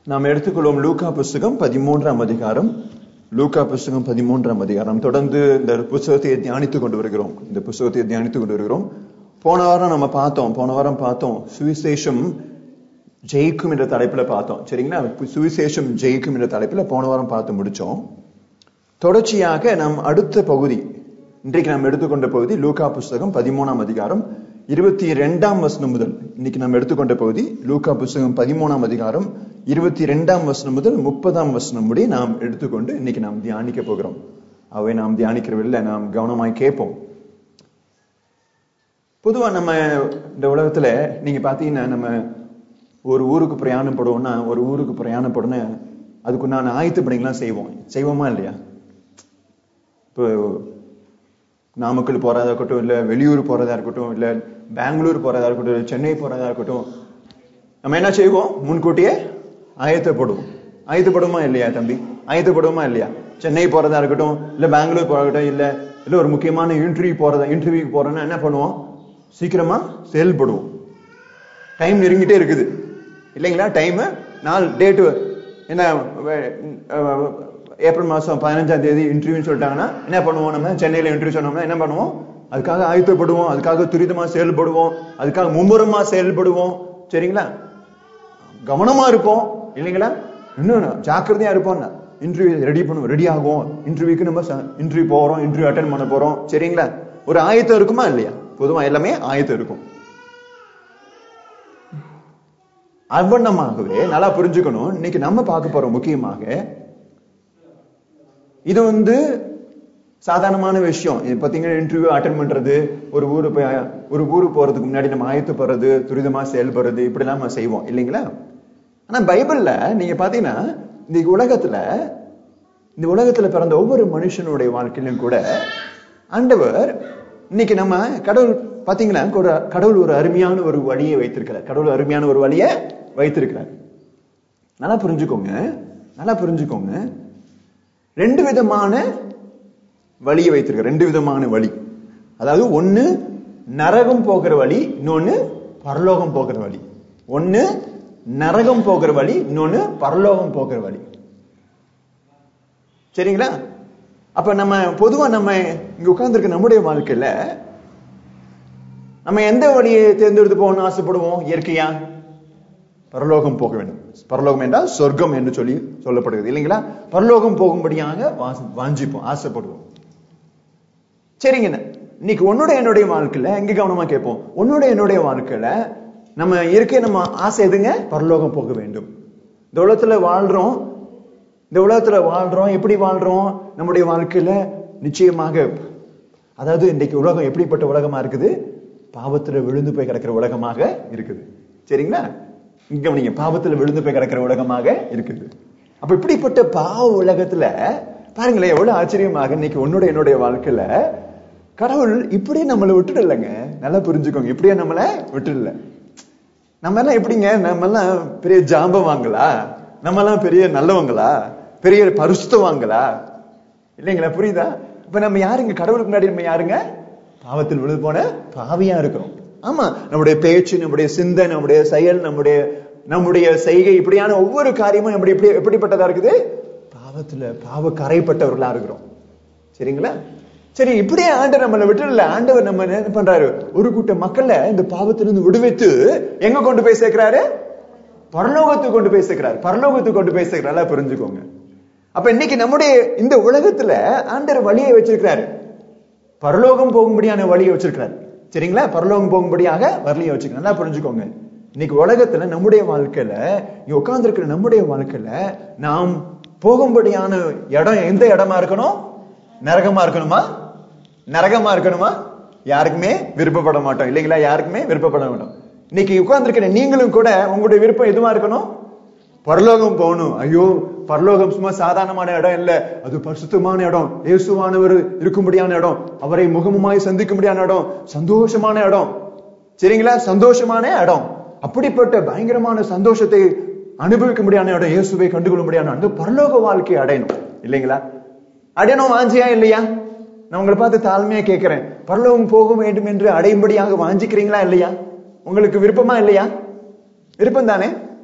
நாம் எடுத்துக்கொள்வோம் லூக்கா புஸ்தகம் பதிமூன்றாம் அதிகாரம் லூக்கா புஸ்தகம் பதிமூன்றாம் அதிகாரம் தொடர்ந்து இந்த புஸ்தகத்தை தியானித்துக் கொண்டு வருகிறோம் இந்த புஸ்தகத்தை தியானித்துக் கொண்டு வருகிறோம் போன வாரம் நம்ம பார்த்தோம் போன வாரம் பார்த்தோம் சுவிசேஷம் ஜெயிக்கும் என்ற தலைப்புல பார்த்தோம் சரிங்களா சுவிசேஷம் ஜெயிக்கும் என்ற தலைப்புல போன வாரம் பார்த்து முடிச்சோம் தொடர்ச்சியாக நாம் அடுத்த பகுதி இன்றைக்கு நாம் எடுத்துக்கொண்ட பகுதி லூக்கா புஸ்தகம் பதிமூணாம் அதிகாரம் இருபத்தி ரெண்டாம் வசனம் முதல் இன்னைக்கு நாம் எடுத்துக்கொண்ட பகுதி லூக்கா புஸ்தகம் பதிமூணாம் அதிகாரம் இருபத்தி ரெண்டாம் வசனம் முதல் முப்பதாம் வசனம் முடி நாம் எடுத்துக்கொண்டு இன்னைக்கு நாம் தியானிக்க போகிறோம் அவை நாம் தியானிக்கிறவில்லை நாம் கவனமாய் கேட்போம் பொதுவா நம்ம இந்த உலகத்துல நீங்க பாத்தீங்கன்னா நம்ம ஒரு ஊருக்கு பிரயாணப்படுவோம்னா ஒரு ஊருக்கு பிரயாணப்படணும் அதுக்குண்டான ஆயத்த பணிகள்லாம் செய்வோம் செய்வோமா இல்லையா இப்போ நாமக்கல் போறதா இருக்கட்டும் இல்ல வெளியூர் போறதா இருக்கட்டும் இல்ல பெங்களூர் போறதா இருக்கட்டும் இல்ல சென்னை போறதா இருக்கட்டும் நம்ம என்ன செய்வோம் முன்கூட்டியே ஆயத்தப்படுவோம் ஆயத்தப்படுமா இல்லையா தம்பி ஆயத்தப்படுமா இல்லையா சென்னை போறதா இருக்கட்டும் இல்ல பெங்களூர் போறதா இல்ல இல்ல ஒரு முக்கியமான இன்டர்வியூ போறதா இன்டர்வியூக்கு போறோம்னா என்ன பண்ணுவோம் சீக்கிரமா செயல்படுவோம் டைம் நெருங்கிட்டே இருக்குது இல்லைங்களா டைம் நாள் டேட்டு என்ன ஏப்ரல் மாசம் பதினஞ்சாம் தேதி இன்டர்வியூன்னு சொல்லிட்டாங்கன்னா என்ன பண்ணுவோம் நம்ம சென்னையில இன்டர்வியூ சொன்னோம்னா என்ன பண்ணுவோம் அதுக்காக ஆயத்தப்படுவோம் அதுக்காக துரிதமா செயல்படுவோம் அதுக்காக மும்முரமா செயல்படுவோம் சரிங்களா கவனமா இருப்போம் இல்லைங்களா இன்னும் ஜாக்கிரதையா இருப்போம் இன்டர்வியூ ரெடி பண்ணுவோம் ரெடி ஆகும் இன்டர்வியூக்கு நம்ம இன்டர்வியூ போறோம் இன்டர்வியூ அட்டன் பண்ண போறோம் சரிங்களா ஒரு ஆயத்தம் இருக்குமா இல்லையா பொதுவா எல்லாமே ஆயத்தம் இருக்கும் அவ்வண்ணமாகவே நல்லா புரிஞ்சுக்கணும் இன்னைக்கு நம்ம பார்க்க போறோம் முக்கியமாக இது வந்து சாதாரணமான விஷயம் இது பாத்தீங்கன்னா இன்டர்வியூ அட்டன் பண்றது ஒரு ஊரு போய் ஒரு ஊருக்கு போறதுக்கு முன்னாடி நம்ம ஆயத்தப்படுறது துரிதமா செயல்படுறது இப்படி எல்லாம் நம்ம செய்வோம் இல்லைங்களா ஆனா பைபிள்ல நீங்க பாத்தீங்கன்னா இந்த உலகத்துல இந்த உலகத்துல பிறந்த ஒவ்வொரு மனுஷனுடைய வாழ்க்கையிலும் கூட ஆண்டவர் இன்னைக்கு நம்ம கடவுள் பாத்தீங்கன்னா ஒரு கடவுள் ஒரு அருமையான ஒரு வழியை வைத்திருக்கிறார் கடவுள் அருமையான ஒரு வழியை வைத்திருக்கிறார் நல்லா புரிஞ்சுக்கோங்க நல்லா புரிஞ்சுக்கோங்க ரெண்டு விதமான வழியை வைத்திருக்க ரெண்டு விதமான வழி அதாவது ஒண்ணு நரகம் போகிற வழி இன்னொன்னு பரலோகம் போகிற வழி ஒண்ணு நரகம் போகிற வழி இன்னொன்னு பரலோகம் போகிற வழி சரிங்களா அப்ப நம்ம பொதுவா நம்ம இங்க உட்கார்ந்துருக்க நம்முடைய வாழ்க்கையில நம்ம எந்த வழியை தேர்ந்தெடுத்து போகணும்னு ஆசைப்படுவோம் இயற்கையா பரலோகம் போக வேண்டும் பரலோகம் என்றால் சொர்க்கம் என்று சொல்லி சொல்லப்படுகிறது இல்லைங்களா பரலோகம் போகும்படியாக வாஞ்சிப்போம் ஆசைப்படுவோம் சரிங்க இன்னைக்கு உன்னோட என்னுடைய வாழ்க்கையில எங்க கவனமா கேட்போம் உன்னோட என்னுடைய வாழ்க்கையில நம்ம இருக்க நம்ம ஆசை எதுங்க பரலோகம் போக வேண்டும் இந்த உலகத்துல வாழ்றோம் இந்த உலகத்துல வாழ்றோம் எப்படி வாழ்றோம் நம்முடைய வாழ்க்கையில நிச்சயமாக அதாவது இன்றைக்கு உலகம் எப்படிப்பட்ட உலகமா இருக்குது பாவத்துல விழுந்து போய் கிடக்கிற உலகமாக இருக்குது சரிங்களா இங்க நீங்க பாவத்துல விழுந்து போய் கிடக்கிற உலகமாக இருக்குது அப்ப இப்படிப்பட்ட பாவ உலகத்துல பாருங்களேன் எவ்வளவு ஆச்சரியமாக இன்னைக்கு உன்னோட என்னுடைய வாழ்க்கையில கடவுள் இப்படியே நம்மளை விட்டுடலைங்க நல்லா புரிஞ்சுக்கோங்க இப்படியே நம்மளை விட்டுடல நம்ம எல்லாம் எப்படிங்க நம்ம எல்லாம் பெரிய ஜாம்பவாங்களா நம்ம எல்லாம் பெரிய நல்லவங்களா பெரிய பரிசுத்தவாங்களா இல்லைங்களா புரியுதா இப்ப நம்ம யாருங்க கடவுளுக்கு முன்னாடி நம்ம யாருங்க பாவத்தில் விழுது போன பாவியா இருக்கிறோம் ஆமா நம்முடைய பேச்சு நம்முடைய சிந்தை நம்முடைய செயல் நம்முடைய நம்முடைய செய்கை இப்படியான ஒவ்வொரு காரியமும் நம்ம எப்படி எப்படிப்பட்டதா இருக்குது பாவத்துல பாவ கரைப்பட்டவர்களா இருக்கிறோம் சரிங்களா சரி இப்படியே ஆண்டவர் நம்மளை விட்டுடல ஆண்டவர் நம்ம என்ன பண்றாரு ஒரு கூட்ட மக்களை இந்த பாவத்திலிருந்து விடுவித்து எங்க கொண்டு போய் சேர்க்கிறாரு பரலோகத்துக்கு கொண்டு போய் சேர்க்கிறார் பரலோகத்துக்கு கொண்டு போய் சேர்க்கிறாரா புரிஞ்சுக்கோங்க அப்ப இன்னைக்கு நம்முடைய இந்த உலகத்துல ஆண்டவர் வழியை வச்சிருக்கிறாரு பரலோகம் போகும்படியான வழியை வச்சிருக்கிறாரு சரிங்களா பரலோகம் போகும்படியாக வரலையை வச்சுக்கணும் நல்லா புரிஞ்சுக்கோங்க இன்னைக்கு உலகத்துல நம்முடைய வாழ்க்கையில இங்க உட்கார்ந்து இருக்கிற நம்முடைய வாழ்க்கையில நாம் போகும்படியான இடம் எந்த இடமா இருக்கணும் நரகமா இருக்கணுமா நரகமா இருக்கணுமா யாருக்குமே விருப்பப்பட மாட்டோம் இல்லைங்களா யாருக்குமே விருப்பப்பட மாட்டோம் இன்னைக்கு உட்கார்ந்துருக்கிற நீங்களும் கூட உங்களுடைய விருப்பம் எதுவா இருக்கணும் பரலோகம் போகணும் ஐயோ பரலோகம் சும்மா சாதாரணமான இடம் இல்ல அது பரிசுத்தமான இடம் இயேசுவானவர் இருக்கும்படியான இடம் அவரை முகமுமாய் சந்திக்கும்படியான இடம் சந்தோஷமான இடம் சரிங்களா சந்தோஷமான இடம் அப்படிப்பட்ட பயங்கரமான சந்தோஷத்தை அனுபவிக்க முடியாத இடம் இயேசுவை கண்டுகொள்ள முடியாத அந்த பரலோக வாழ்க்கையை அடையணும் இல்லைங்களா அடையணும் வாஞ்சியா இல்லையா நான் உங்களை பார்த்து தாழ்மையா கேட்கிறேன் பரலோகம் போக வேண்டும் என்று அடையும்படியாக வாஞ்சிக்கிறீங்களா இல்லையா உங்களுக்கு விருப்பமா இல்லையா விருப்பம் தானே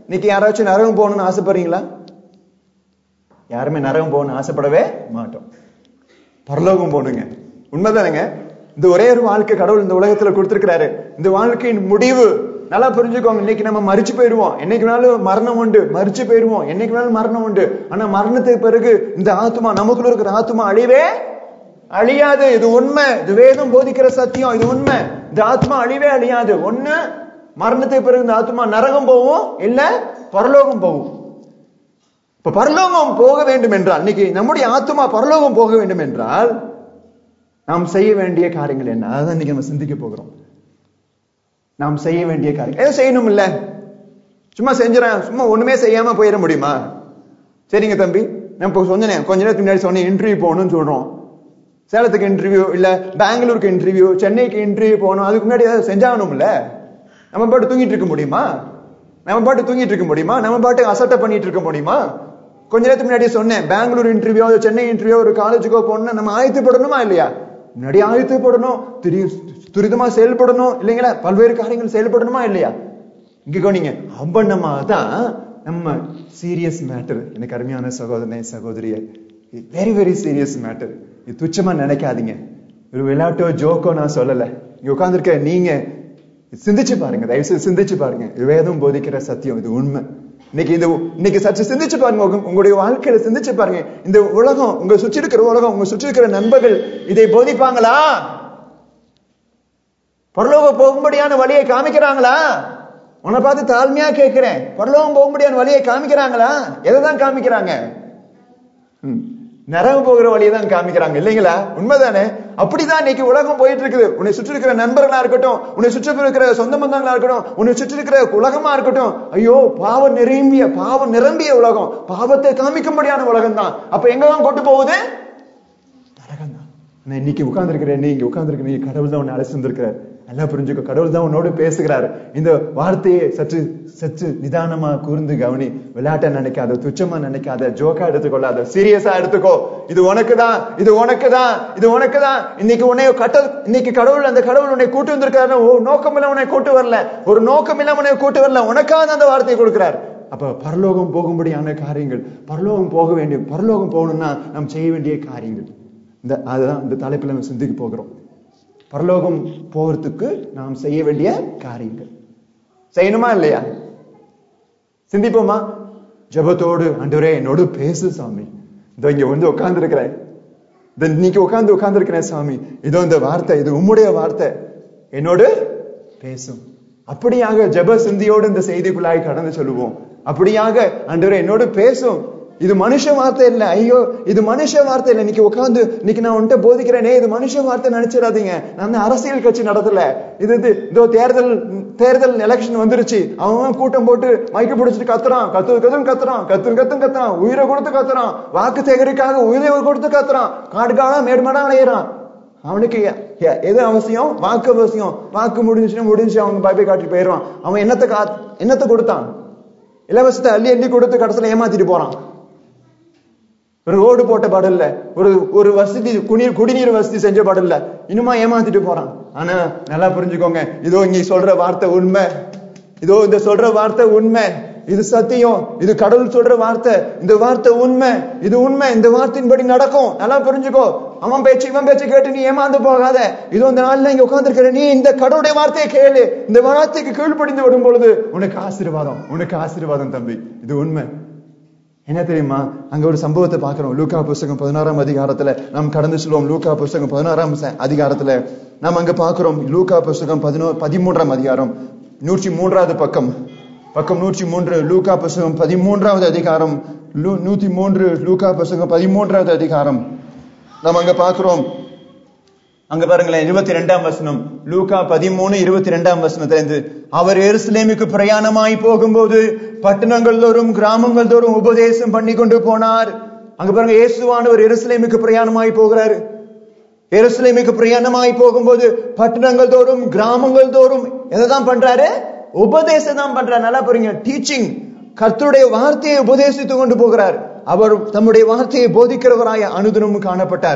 இன்னைக்கு யாராச்சும் நரகம் போகணும்னு ஆசைப்படுறீங்களா யாருமே நரகம் போகணும்னு ஆசைப்படவே மாட்டோம் பரலோகம் போகணுங்க உண்மைதானுங்க இந்த ஒரே ஒரு வாழ்க்கை கடவுள் இந்த உலகத்துல கொடுத்திருக்கிறாரு இந்த வாழ்க்கையின் முடிவு நல்லா புரிஞ்சுக்கோங்க இன்னைக்கு நம்ம மறிச்சு போயிருவோம் என்னைக்கு வேணாலும் மரணம் உண்டு மறிச்சு போயிருவோம் என்னைக்கு வேணாலும் மரணம் உண்டு ஆனா மரணத்துக்கு பிறகு இந்த ஆத்மா நமக்குள்ள இருக்கிற ஆத்மா அழிவே அழியாது இது உண்மை இது வேதம் போதிக்கிற சத்தியம் இது உண்மை இந்த ஆத்மா அழிவே அழியாது ஒண்ணு மரணத்துக்கு பிறகு இந்த ஆத்மா நரகம் போகும் இல்ல பரலோகம் போகும் இப்ப பரலோகம் போக வேண்டும் என்றால் இன்னைக்கு நம்முடைய ஆத்மா பரலோகம் போக வேண்டும் என்றால் நாம் செய்ய வேண்டிய காரியங்கள் என்ன அதான் இன்னைக்கு நம்ம சிந்திக்க போகிறோம் நாம் செய்ய வேண்டிய காரியம் ஏதோ செய்யணும் இல்ல சும்மா செஞ்சுறேன் சும்மா ஒண்ணுமே செய்யாம போயிட முடியுமா சரிங்க தம்பி நான் இப்போ சொன்னேன் கொஞ்ச நேரத்துக்கு முன்னாடி சொன்னேன் இன்டர்வியூ போகணும்னு சொல்றோம் சேலத்துக்கு இன்டர்வியூ இல்ல பெங்களூருக்கு இன்டர்வியூ சென்னைக்கு இன்டர்வியூ போகணும் அதுக்கு முன்னாடி ஏதாவது செஞ்சாகணும்ல நம்ம பாட்டு தூங்கிட்டு இருக்க முடியுமா நம்ம பாட்டு தூங்கிட்டு இருக்க முடியுமா நம்ம பாட்டு அசட்டை பண்ணிட்டு இருக்க முடியுமா கொஞ்ச நேரத்துக்கு முன்னாடி சொன்னேன் பெங்களூர் இன்டர்வியூ சென்னை இன்டர்வியூ ஒரு காலேஜுக்கோ போகணும்னா நம்ம ஆயத்துப்படணுமா இல்லையா முன்னாடி ஆயத்துப்படணும் திரி துரிதமா செயல்படணும் இல்லைங்களா பல்வேறு காரியங்கள் செயல்படணுமா இல்லையா இங்க கவனிங்க அம்பண்ணமா தான் நம்ம சீரியஸ் மேட்டர் எனக்கு அருமையான சகோதரனே சகோதரியே வெரி வெரி சீரியஸ் மேட்டர் இது துச்சமா நினைக்காதீங்க ஒரு விளையாட்டோ ஜோக்கோ நான் சொல்லல இங்க உட்கார்ந்துருக்க நீங்க சிந்திச்சு பாருங்க தயவு செய்து சிந்திச்சு பாருங்க இது வேதம் போதிக்கிற சத்தியம் இது உண்மை இன்னைக்கு இந்த இன்னைக்கு சற்று சிந்திச்சு பாருங்க உங்க- உங்களுடைய வாழ்க்கையில சிந்திச்சு பாருங்க இந்த உலகம் உங்க சுற்றி இருக்கிற உலகம் உங்க சுற்றி இருக்கிற நண்பர்கள் இதை போதிப்பாங்களா பரலோகம் போகும்படியான வழியை காமிக்கிறாங்களா உன்னை பார்த்து தாழ்மையா கேட்கிறேன் பரலோகம் போகும்படியான வழியை காமிக்கிறாங்களா எதை தான் காமிக்கிறாங்க ம். நரகம் போகிற வழியை தான் காமிக்கிறாங்க இல்லைங்களா உண்மைதானே அப்படிதான் இன்னைக்கு உலகம் போயிட்டு இருக்குது உன்னை சுற்றி இருக்கிற நண்பர்களா இருக்கட்டும் உன்னை சுற்றி இருக்கிற சொந்த பந்தங்களா இருக்கட்டும் உன்னை சுற்றி இருக்கிற உலகமா இருக்கட்டும் ஐயோ பாவம் நிரம்பிய பாவம் நிரம்பிய உலகம் பாவத்தை காமிக்கும்படியான உலகம் தான் அப்ப எங்க தான் கொண்டு போகுது நரகம் தான் ஆனா இன்னைக்கு உட்கார்ந்துருக்கிற நீ இங்க உட்கார்ந்துருக்க நீ கடவுள் தான் உன்னை அழைச்சிருக்கிறார் நல்லா புரிஞ்சுக்கோ கடவுள் தான் உன்னோடு பேசுகிறார் இந்த வார்த்தையை சற்று சற்று நிதானமா கூர்ந்து கவனி விளையாட்ட நினைக்காத துச்சமா நினைக்காத ஜோக்கா எடுத்துக்கொள்ளாத சீரியஸா எடுத்துக்கோ இது உனக்கு தான் இது உனக்கு தான் இது உனக்கு தான் இன்னைக்கு உன்னை கட்ட இன்னைக்கு கடவுள் அந்த கடவுள் உன்னை கூட்டு வந்திருக்காரு ஓ நோக்கம் இல்ல உன்னை கூட்டு வரல ஒரு நோக்கம் இல்ல உன்னை கூட்டு வரல உனக்காக அந்த வார்த்தையை கொடுக்கிறார் அப்ப பரலோகம் போகும்படியான காரியங்கள் பரலோகம் போக வேண்டிய பரலோகம் போகணும்னா நாம் செய்ய வேண்டிய காரியங்கள் இந்த அதுதான் இந்த தலைப்புல நம்ம சிந்திக்க போகிறோம் பரலோகம் போகிறதுக்கு நாம் செய்ய வேண்டிய காரியங்கள் செய்யணுமா இல்லையா சிந்திப்போமா ஜெபத்தோடு ஆண்டவரே என்னோடு பேசு சாமி இதோ இங்க வந்து உட்கார்ந்து இருக்கிறேன் இன்னைக்கு உட்கார்ந்து உட்கார்ந்து இருக்கிறேன் சாமி இதோ இந்த வார்த்தை இது உம்முடைய வார்த்தை என்னோடு பேசும் அப்படியாக ஜெப சிந்தியோடு இந்த செய்திக்குள்ளாய் கடந்து சொல்லுவோம் அப்படியாக ஆண்டவரே என்னோடு பேசும் இது மனுஷ வார்த்தை இல்ல ஐயோ இது மனுஷ வார்த்தை இல்ல இன்னைக்கு உட்கார்ந்து இன்னைக்கு நான் உன்கிட்ட போதிக்கிறேனே இது மனுஷ வார்த்தை நினைச்சிடாதீங்க நான் வந்து அரசியல் கட்சி நடத்தல இது இது இதோ தேர்தல் தேர்தல் எலெக்ஷன் வந்துருச்சு அவன் கூட்டம் போட்டு மைக்கு பிடிச்சிட்டு கத்துறான் கத்து கத்துன்னு கத்துறான் கத்து கத்துன்னு கத்துறான் உயிரை கொடுத்து கத்துறான் வாக்கு சேகரிக்காக உயிரை கொடுத்து கத்துறான் காடு காடா மேடு மாடா அலையிறான் அவனுக்கு எ- எ- எது அவசியம் வாக்கு அவசியம் வாக்கு முடிஞ்சுச்சுன்னா முடிஞ்சு அவங்க பைப்பை காட்டிட்டு போயிடுவான் அவன் என்னத்தை கா என்னத்தை கொடுத்தான் இலவசத்தை அள்ளி அள்ளி கொடுத்து கடைசியில ஏமாத்திட்டு போறான் ஒரு ரோடு போட்ட பாடு இல்ல ஒரு ஒரு வசதி குடிநீர் குடிநீர் வசதி செஞ்ச பாடு இல்ல இன்னுமா ஏமாத்திட்டு போறான் ஆனா நல்லா புரிஞ்சுக்கோங்க இதோ இங்க சொல்ற வார்த்தை உண்மை இதோ இந்த சொல்ற வார்த்தை உண்மை இது சத்தியம் இது கடவுள் சொல்ற வார்த்தை இந்த வார்த்தை உண்மை இது உண்மை இந்த வார்த்தையின்படி நடக்கும் நல்லா புரிஞ்சுக்கோ அவன் பேச்சு இவன் பேச்சு கேட்டு நீ ஏமாந்து போகாத இதோ இந்த நாள்ல இங்க உட்கார்ந்துருக்கிற நீ இந்த கடவுளுடைய வார்த்தையை கேளு இந்த வார்த்தைக்கு கீழ்ப்படிந்து விடும் பொழுது உனக்கு ஆசீர்வாதம் உனக்கு ஆசீர்வாதம் தம்பி இது உண்மை என்ன தெரியுமா அங்க ஒரு சம்பவத்தை பார்க்கிறோம் லூக்கா புஸ்தகம் பதினாறாம் அதிகாரத்துல நாம் கடந்து சொல்லுவோம் லூக்கா புஸ்தகம் பதினாறாம் ச- அதிகாரத்துல நாம் அங்க பார்க்கிறோம் லூக்கா புஸ்தகம் பதினோ பதிமூன்றாம் அதிகாரம் நூற்றி மூன்றாவது பக்கம் பக்கம் நூற்றி மூன்று லூக்கா புஸ்தகம் பதிமூன்றாவது அதிகாரம் லூ- நூத்தி மூன்று லூக்கா புஸ்தகம் பதிமூன்றாவது அதிகாரம் நாம் அங்க பார்க்கிறோம் அங்க பாருங்களேன் இருபத்தி ரெண்டாம் வசனம் லூகா பதிமூணு இருபத்தி ரெண்டாம் வசனத்துல இருந்து அவர் எருசலேமுக்கு பிரயாணமாய் போகும்போது பட்டணங்கள் தோறும் கிராமங்கள் தோறும் உபதேசம் பண்ணி கொண்டு போனார் அங்க பாருங்க இயேசுவானவர் எருசலேமுக்கு பிரயாணமாய் போகிறாரு எருசலேமுக்கு பிரயாணமாய் போகும்போது பட்டணங்கள் தோறும் கிராமங்கள் தோறும் எதைதான் பண்றாரு உபதேசம் தான் பண்றாரு நல்லா புரியுங்க டீச்சிங் கர்த்தருடைய வார்த்தையை உபதேசித்து கொண்டு போகிறார் அவர் தம்முடைய வார்த்தையை போதிக்கிறவராய அனுதினமும் காணப்பட்டார்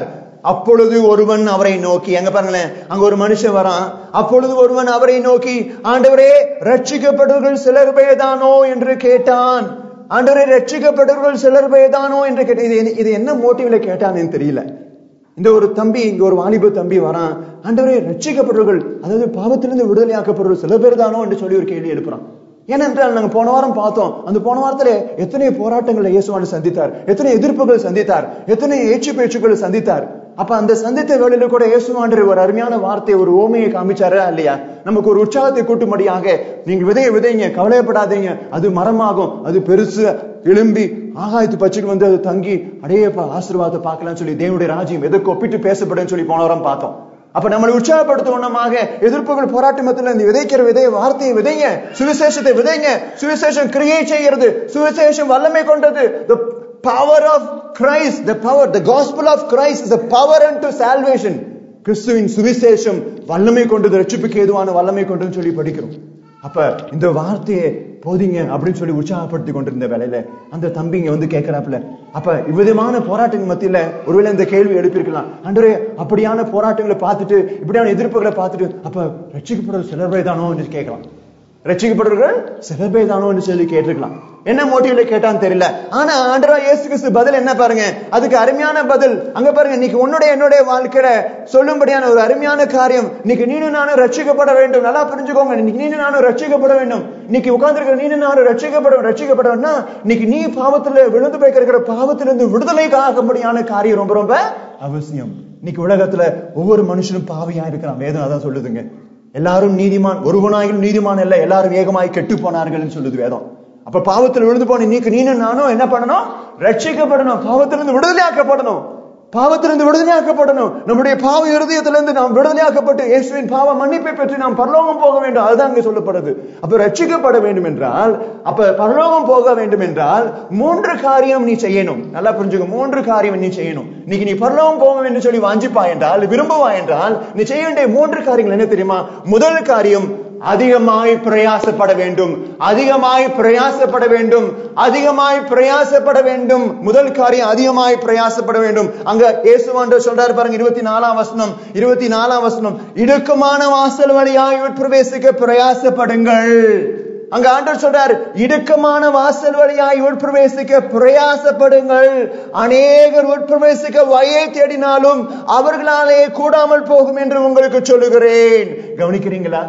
அப்பொழுது ஒருவன் அவரை நோக்கி அங்க பாருங்களேன் அங்க ஒரு மனுஷன் வரான் அப்பொழுது ஒருவன் அவரை நோக்கி ஆண்டவரே ரட்சிக்கப்பட்டவர்கள் சிலர் பேதானோ என்று கேட்டான் ஆண்டவரே ரட்சிக்கப்பட்டவர்கள் சிலர் பேதானோ என்று கேட்டான் இது என்ன- இது என்ன மோட்டிவ்ல கேட்டான்னு தெரியல இந்த ஒரு தம்பி இங்க ஒரு வாலிப தம்பி வரான் ஆண்டவரே ரட்சிக்கப்பட்டவர்கள் அதாவது பாவத்திலிருந்து விடுதலையாக்கப்படுறவர்கள் சில பேர் தானோ என்று சொல்லி ஒரு கேள்வி எழுப்புறான் ஏனென்றால் நாங்க போன வாரம் பார்த்தோம் அந்த போன வாரத்துல எத்தனை போராட்டங்களை இயேசுவான சந்தித்தார் எத்தனை எதிர்ப்புகள் சந்தித்தார் எத்தனை ஏச்சு பேச்சுக்களை சந்தித்தார் அப்ப அந்த சந்தித்த வேளையில கூட இயேசுவாண்டர் ஒரு அருமையான வார்த்தை ஒரு ஓமையை காமிச்சாரா இல்லையா நமக்கு ஒரு உற்சாகத்தை கூட்டும்படியாக நீங்க விதைய விதைங்க கவலையப்படாதீங்க அது மரமாகும் அது பெருசு எழும்பி ஆகாயத்து பச்சுக்கு வந்து அது தங்கி அடையப்பா ஆசீர்வாதத்தை பார்க்கலாம்னு சொல்லி தேவனுடைய ராஜ்யம் எதற்கு ஒப்பிட்டு பேசப்படுன்னு சொல்லி போன வாரம் பார்த்தோம் அப்ப நம்மளை உற்சாகப்படுத்துவனமாக எதிர்ப்புகள் போராட்ட மத்தியில் இந்த விதைக்கிற விதைய வார்த்தையை விதைங்க சுவிசேஷத்தை விதைங்க சுவிசேஷம் கிரியேட் செய்கிறது சுவிசேஷம் வல்லமை கொண்டது the power of Christ the power the gospel of Christ is the power unto salvation கிறிஸ்துவின் சுவிசேஷம் வல்லமை கொண்டது ரட்சிப்புக்கு ஏதுவான வல்லமை கொண்டதுன்னு சொல்லி படிக்கிறோம் அப்ப இந்த வார்த்தையை போதிங்க அப்படின்னு சொல்லி உற்சாகப்படுத்தி கொண்டிருந்த வேலையில அந்த தம்பிங்க வந்து கேட்கிறாப்புல அப்ப இவ்விதமான போராட்டங்கள் மத்தியில ஒருவேளை இந்த கேள்வி எழுப்பியிருக்கலாம் அன்றே அப்படியான போராட்டங்களை பார்த்துட்டு இப்படியான எதிர்ப்புகளை பார்த்துட்டு அப்ப ரட்சிக்கப்படுற சிலர் தானோ என்று கேட்கலாம் ரட்சிக்கப்படுறவர்கள் சிலர் தானோ என்று சொல்லி கேட்டிருக்கலாம் என்ன மோட்டிவ்ல கேட்டான்னு தெரியல ஆனா ஆண்டரா இயேசு கிறிஸ்து பதில் என்ன பாருங்க அதுக்கு அருமையான பதில் அங்க பாருங்க இன்னைக்கு உன்னுடைய என்னுடைய வாழ்க்கையில சொல்லும்படியான ஒரு அருமையான காரியம் இன்னைக்கு நீனும் நானும் ரட்சிக்கப்பட வேண்டும் நல்லா புரிஞ்சுக்கோங்க இன்னைக்கு நீனும் நானும் ரட்சிக்கப்பட வேண்டும் இன்னைக்கு உட்கார்ந்துருக்கிற நீனும் நானும் ரட்சிக்கப்பட ரட்சிக்கப்படணும்னா இன்னைக்கு நீ பாவத்துல விழுந்து போய்க்கிற பாவத்திலிருந்து விடுதலைக்கு ஆகும்படியான காரியம் ரொம்ப ரொம்ப அவசியம் இன்னைக்கு உலகத்துல ஒவ்வொரு மனுஷனும் பாவியா இருக்கிறான் வேதம் அதான் சொல்லுதுங்க எல்லாரும் நீதிமான் ஒருவனாயிலும் நீதிமான் இல்ல எல்லாரும் ஏகமாய் கெட்டு போனார்கள் சொல்லுது வேதம் அப்ப பாவத்தில் விழுந்து போன நீக்கு நீனும் நானும் என்ன பண்ணணும் ரட்சிக்கப்படணும் பாவத்திலிருந்து விடுதலையாக்கப்படணும் பாவத்திலிருந்து விடுதலையாக்கப்படணும் நம்முடைய பாவ இருதயத்திலிருந்து நாம் விடுதலையாக்கப்பட்டு இயேசுவின் பாவ மன்னிப்பை பெற்று நாம் பரலோகம் போக வேண்டும் அதுதான் அங்க சொல்லப்படுது அப்ப ரட்சிக்கப்பட வேண்டும் என்றால் அப்ப பரலோகம் போக வேண்டும் என்றால் மூன்று காரியம் நீ செய்யணும் நல்லா புரிஞ்சுக்க மூன்று காரியம் நீ செய்யணும் இன்னைக்கு நீ பரலோகம் போக வேண்டும் சொல்லி வாஞ்சிப்பா என்றால் விரும்புவா என்றால் நீ செய்ய வேண்டிய மூன்று காரியங்கள் என்ன தெரியுமா முதல் காரியம் அதிகமாய் பிரயாசப்பட வேண்டும் அதிகமாய் பிரயாசப்பட வேண்டும் அதிகமாய் பிரயாசப்பட வேண்டும் முதல் காரியம் அதிகமாய் பிரயாசப்பட வேண்டும் அங்க இயேசுவாண்டர் சொல்றாரு பாருங்க இருபத்தி நாலாம் வசனம் இருபத்தி நாலாம் வசனம் இடுக்கமான வாசல் வழியாய் உட்பிரவேசிக்க பிரயாசப்படுங்கள் அங்க ஆண்டவர் சொல்றார் இடுக்கமான வாசல் வழியாய் உட்பிரவேசிக்க பிரயாசப்படுங்கள் அநேகர் உட்பிரவேசிக்க வழியை தேடினாலும் அவர்களாலே கூடாமல் போகும் என்று உங்களுக்கு சொல்லுகிறேன் கவனிக்கிறீங்களா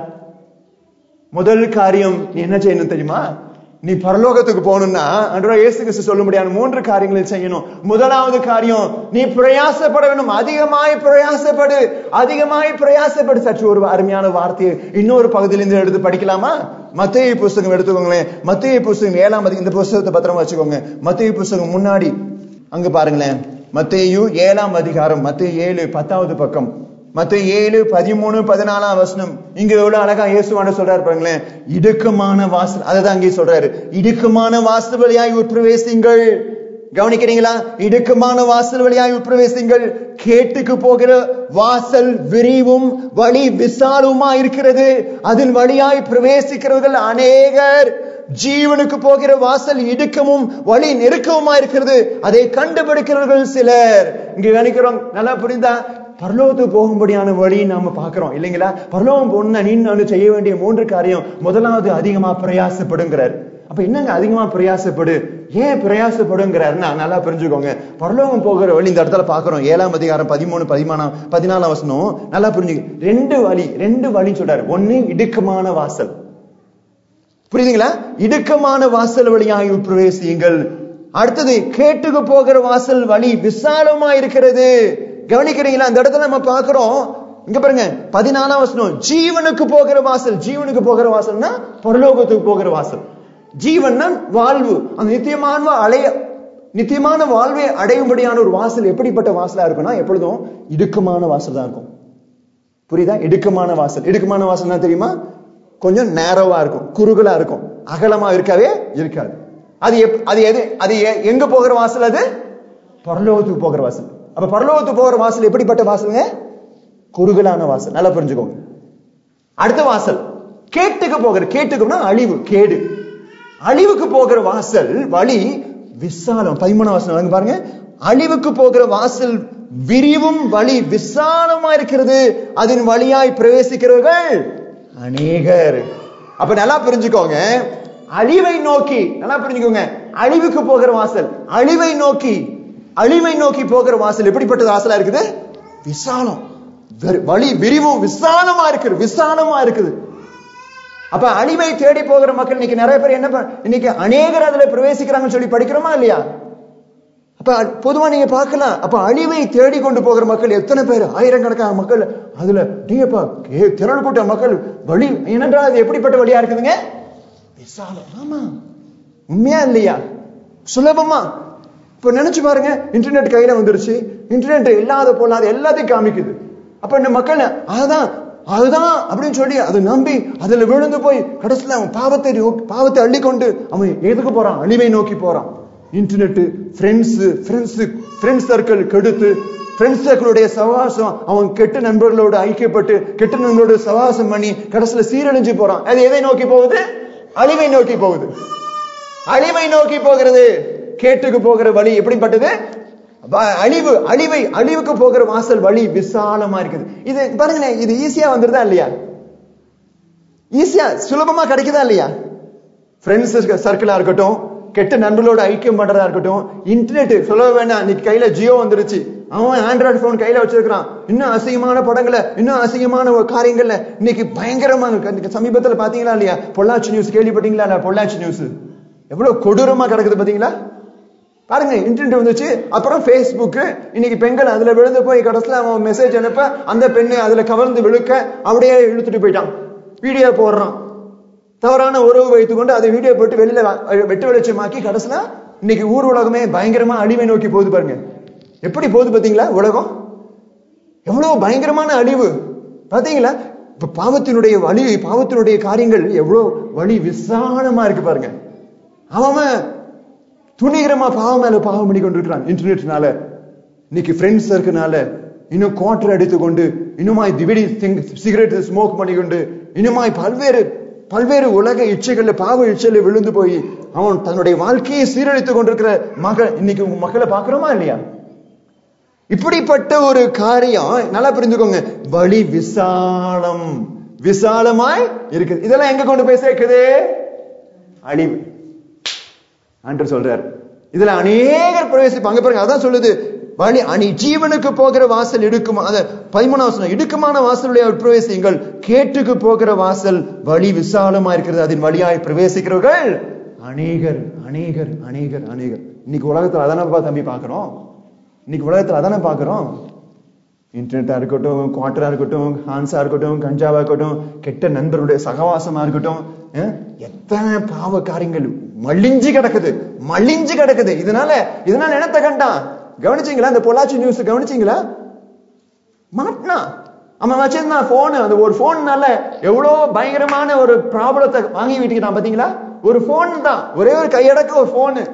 முதல் காரியம் நீ என்ன செய்யணும் தெரியுமா நீ பரலோகத்துக்கு போகணும்னா அன்றோ இயேசு கிறிஸ்து சொல்ல முடியாது மூன்று காரியங்களை செய்யணும் முதலாவது காரியம் நீ பிரயாசப்பட வேண்டும் அதிகமாய் பிரயாசப்படு அதிகமாய் பிரயாசப்படு சற்று ஒரு அருமையான வார்த்தையை இன்னொரு பகுதியிலிருந்து எடுத்து படிக்கலாமா மத்திய புஸ்தகம் எடுத்துக்கோங்களேன் மத்திய புஸ்தகம் ஏழாம் அதிகம் இந்த புஸ்தகத்தை பத்திரமா வச்சுக்கோங்க மத்திய புஸ்தகம் முன்னாடி அங்க பாருங்களேன் மத்தேயு ஏழாம் அதிகாரம் மத்திய ஏழு பத்தாவது பக்கம் மத்த ஏழு பதிமூணு பதினாலாம் வசனம் இங்க எவ்வளவு அழகா இயேசுவான சொல்றாரு பாருங்களேன் இடுக்கமான வாசல் அதுதான் அங்கே சொல்றாரு இடுக்கமான வாசல் வழியாய் உட்பிரவேசிங்கள் கவனிக்கிறீங்களா இடுக்கமான வாசல் வழியாய் உட்பிரவேசிங்கள் கேட்டுக்கு போகிற வாசல் விரிவும் வழி விசாலமா இருக்கிறது அதில் வழியாய் பிரவேசிக்கிறவர்கள் அநேகர் ஜீவனுக்கு போகிற வாசல் இடுக்கமும் வழி நெருக்கவுமா இருக்கிறது அதை கண்டுபிடிக்கிறவர்கள் சிலர் இங்க கவனிக்கிறோம் நல்லா புரிந்தா பரலோகத்துக்கு போகும்படியான வழி நாம பாக்குறோம் இல்லைங்களா பரலோகம் போனா நீ நானும் செய்ய வேண்டிய மூன்று காரியம் முதலாவது அதிகமா பிரயாசப்படுங்கிறார் அப்ப என்னங்க அதிகமா பிரயாசப்படு ஏன் பிரயாசப்படுங்கிறாருன்னா நல்லா புரிஞ்சுக்கோங்க பரலோகம் போகிற வழி இந்த இடத்துல பாக்குறோம் ஏழாம் அதிகாரம் பதிமூணு பதிமானம் பதினாலாம் வசனம் நல்லா புரிஞ்சுக்க ரெண்டு வழி ரெண்டு வழி சொல்றாரு ஒண்ணு இடுக்கமான வாசல் புரியுதுங்களா இடுக்கமான வாசல் வழியாய் பிரவேசியுங்கள் அடுத்தது கேட்டுக்கு போகிற வாசல் வழி விசாலமா இருக்கிறது கவனிக்கிறீங்களா அந்த இடத்துல நம்ம பாக்குறோம் இங்க பாருங்க பதினாலாம் வசனம் ஜீவனுக்கு போகிற வாசல் ஜீவனுக்கு போகிற வாசல்னா பரலோகத்துக்கு போகிற வாசல் ஜீவன்னா வாழ்வு அந்த நித்தியமான அலைய நித்தியமான வாழ்வை அடையும்படியான ஒரு வாசல் எப்படிப்பட்ட வாசலா இருக்கும்னா எப்பொழுதும் இடுக்கமான வாசல் தான் இருக்கும் புரியுதா இடுக்கமான வாசல் இடுக்கமான வாசல்னா தெரியுமா கொஞ்சம் நேரோவா இருக்கும் குறுகலா இருக்கும் அகலமா இருக்கவே இருக்காது அது எப் அது எது அது எங்க போகிற வாசல் அது பரலோகத்துக்கு போகிற வாசல் அப்ப பரலோகத்துக்கு போகிற வாசல் எப்படிப்பட்ட வாசலுங்க குறுகலான வாசல் நல்லா புரிஞ்சுக்கோங்க அடுத்த வாசல் கேட்டுக்கு போகிற கேட்டுக்குன்னா அழிவு கேடு அழிவுக்கு போகிற வாசல் வழி விசாலம் பதிமூணாம் வாசல் பாருங்க அழிவுக்கு போகிற வாசல் விரிவும் வழி விசாலமா இருக்கிறது அதன் வழியாய் பிரவேசிக்கிறவர்கள் அநேகர் அப்ப நல்லா புரிஞ்சுக்கோங்க அழிவை நோக்கி நல்லா புரிஞ்சுக்கோங்க அழிவுக்கு போகிற வாசல் அழிவை நோக்கி அழிவை நோக்கி போகிற வாசல் எப்படிப்பட்ட வாசலா இருக்குது விசாலம் வெறு- வழி விரிவும் விசாலமா இருக்குது விசாலமா இருக்குது அப்ப அழிவை தேடி போகிற மக்கள் இன்னைக்கு நிறைய பேர் என்ன பண்- இன்னைக்கு அநேகர் அதுல பிரவேசிக்கிறாங்கன்னு சொல்லி படிக்கிறோமா இல்லையா அப்ப பொதுவா நீங்க பார்க்கலாம் அப்ப அழிவை தேடி கொண்டு போகிற மக்கள் எத்தனை பேர் ஆயிரக்கணக்கான மக்கள் அதுல நீங்கப்பா கே- திரள் கூட்ட மக்கள் வழி ஏனென்றால் அது எப்படிப்பட்ட வழியா இருக்குதுங்க விசாலம் ஆமா உண்மையா இல்லையா சுலபமா இப்ப நினைச்சு பாருங்க இன்டர்நெட் கையில வந்துருச்சு இன்டர்நெட் இல்லாத போலாத எல்லாத்தையும் காமிக்குது அப்ப இந்த மக்கள் அதுதான் அதுதான் அப்படின்னு சொல்லி அதை நம்பி அதுல விழுந்து போய் கடைசியில அவன் பாவத்தை நோக்கி- பாவத்தை அள்ளிக்கொண்டு அவன் எதுக்கு போறான் அழிவை நோக்கி போறான் internet friends friends friends circle கெடுத்து ஃப்ரெண்ட்ஸ் சர்க்கிளுடைய சவாசம் அவன் கெட்ட நண்பர்களோடு ஐக்கியப்பட்டு கெட்ட நண்பர்களோட சவாசம் பண்ணி கடைசியில சீரழிஞ்சு போறான் அது எதை நோக்கி போகுது அழிவை நோக்கி போகுது அழிவை நோக்கி போகிறது கேட்டுக்கு போகிற வழி எப்படிப்பட்டது வ- அழிவு அழிவை அழிவுக்கு போகிற வாசல் வழி விசாலமா இருக்குது இது பாருங்களேன் இது ஈஸியா வந்துருதா இல்லையா ஈஸியா சுலபமா கிடைக்குதா இல்லையா ஃப்ரெண்ட்ஸ் சர்க்கிளா இருக்கட்டும் கெட்ட நண்பர்களோட ஐக்கியம் பண்றதா இருக்கட்டும் இன்டர்நெட் சொல்ல வேண்டாம் இன்னைக்கு கையில ஜியோ வந்துருச்சு அவன் ஆண்ட்ராய்டு போன் கையில வச்சிருக்கான் இன்னும் அசிங்கமான படங்களை இன்னும் அசிங்கமான ஒரு காரியங்கள்ல இன்னைக்கு பயங்கரமா இருக்கு. இன்னைக்கு சமீபத்துல பாத்தீங்களா இல்லையா பொள்ளாச்சி நியூஸ் கேள்விப்பட்டீங்களா இல்லையா? பொள்ளாச்சி நியூஸ் எவ்வளவு கொடூரமா கிடக்குது பாத்தீங்களா பாருங்க இன்டர்நெட் வந்துச்சு அப்புறம் Facebook இன்னைக்கு பெண்கள் அதுல விழுந்து போய் கடைசியில அவன் மெசேஜ் அனுப்ப அந்த பெண்ணு அதுல கவர்ந்து விழுக்க அப்படியே இழுத்துட்டு போயிட்டான் வீடியோ போடுறான் தவறான உறவு வைத்துக்கொண்டு அதை வீடியோ போட்டு வெளியில வ- வெட்டு வெளிச்சமாக்கி கடைசியில இன்னைக்கு ஊர் உலகமே பயங்கரமா அழிவை நோக்கி போகுது பாருங்க எப்படி போகுது பாத்தீங்களா உலகம் எவ்வளவு பயங்கரமான அழிவு பாத்தீங்களா இப்ப பாவத்தினுடைய வழி பாவத்தினுடைய காரியங்கள் எவ்வளவு வழி விசாலமா இருக்கு பாருங்க அவன் துணிகரமா பாவம் மேல பாவம் பண்ணி கொண்டிருக்கிறான் இன்டர்நெட்னால இன்னைக்கு ஃப்ரெண்ட்ஸ் இருக்கனால இன்னும் குவார்டர் அடித்துக்கொண்டு இன்னுமாய் திவிடி சிகரெட் ஸ்மோக் பண்ணிக்கொண்டு இன்னுமாய் பல்வேறு பல்வேறு உலக இச்சைகள்ல பாவ இச்சையில விழுந்து போய் அவன் தன்னுடைய வாழ்க்கையை சீரழித்துக் கொண்டிருக்கிற மகள் இன்னைக்கு உங்க மக்களை பாக்குறோமா இல்லையா இப்படிப்பட்ட ஒரு காரியம் நல்லா புரிஞ்சுக்கோங்க வழி விசாலம் விசாலமாய் இருக்குது இதெல்லாம் எங்க கொண்டு போய் சேர்க்குது அழிவு ஆண்டர் சொல்றார் இதுல அநேகர் பிரவேசிப்பாங்க பாருங்க அதான் சொல்லுது வழி அணி ஜீவனுக்கு போகிற வாசல் இடுக்குமா அத பதிமூணாம் வசனம் இடுக்குமான வாசலுடைய பிரவேசியுங்கள் கேட்டுக்கு போகிற வாசல் வழி விசாலமா இருக்கிறது அதன் வழியாய் பிரவேசிக்கிறவர்கள் அநேகர் அநேகர் அநேகர் அநேகர் இன்னைக்கு உலகத்துல அதானப்பா தம்பி பாக்குறோம் இன்னைக்கு உலகத்துல அதானே பாக்குறோம் இன்டர்நெட்டா இருக்கட்டும் குவாட்டரா இருக்கட்டும் ஹான்ஸா இருக்கட்டும் கஞ்சாவா இருக்கட்டும் கெட்ட நண்பருடைய சகவாசமா இருக்கட்டும் அஹ், எத்தனை பாவ காரியங்கள் மலிஞ்சு கிடக்குது மலிஞ்சு கிடக்குது இதனால இதனால என்னத்த கண்டான் கவனிச்சீங்களா இந்த பொள்ளாச்சி நியூஸ் கவனிச்சீங்களா மாட்டினா அவன் வச்சிருந்தான் போன் அந்த ஒரு போன்னால எவ்வளவு பயங்கரமான ஒரு ப்ராப்ளத்தை வாங்கி விட்டுக்கிட்டான் பாத்தீங்களா ஒரு போன் தான் ஒரே ஒரு கையடக்க ஒரு போனு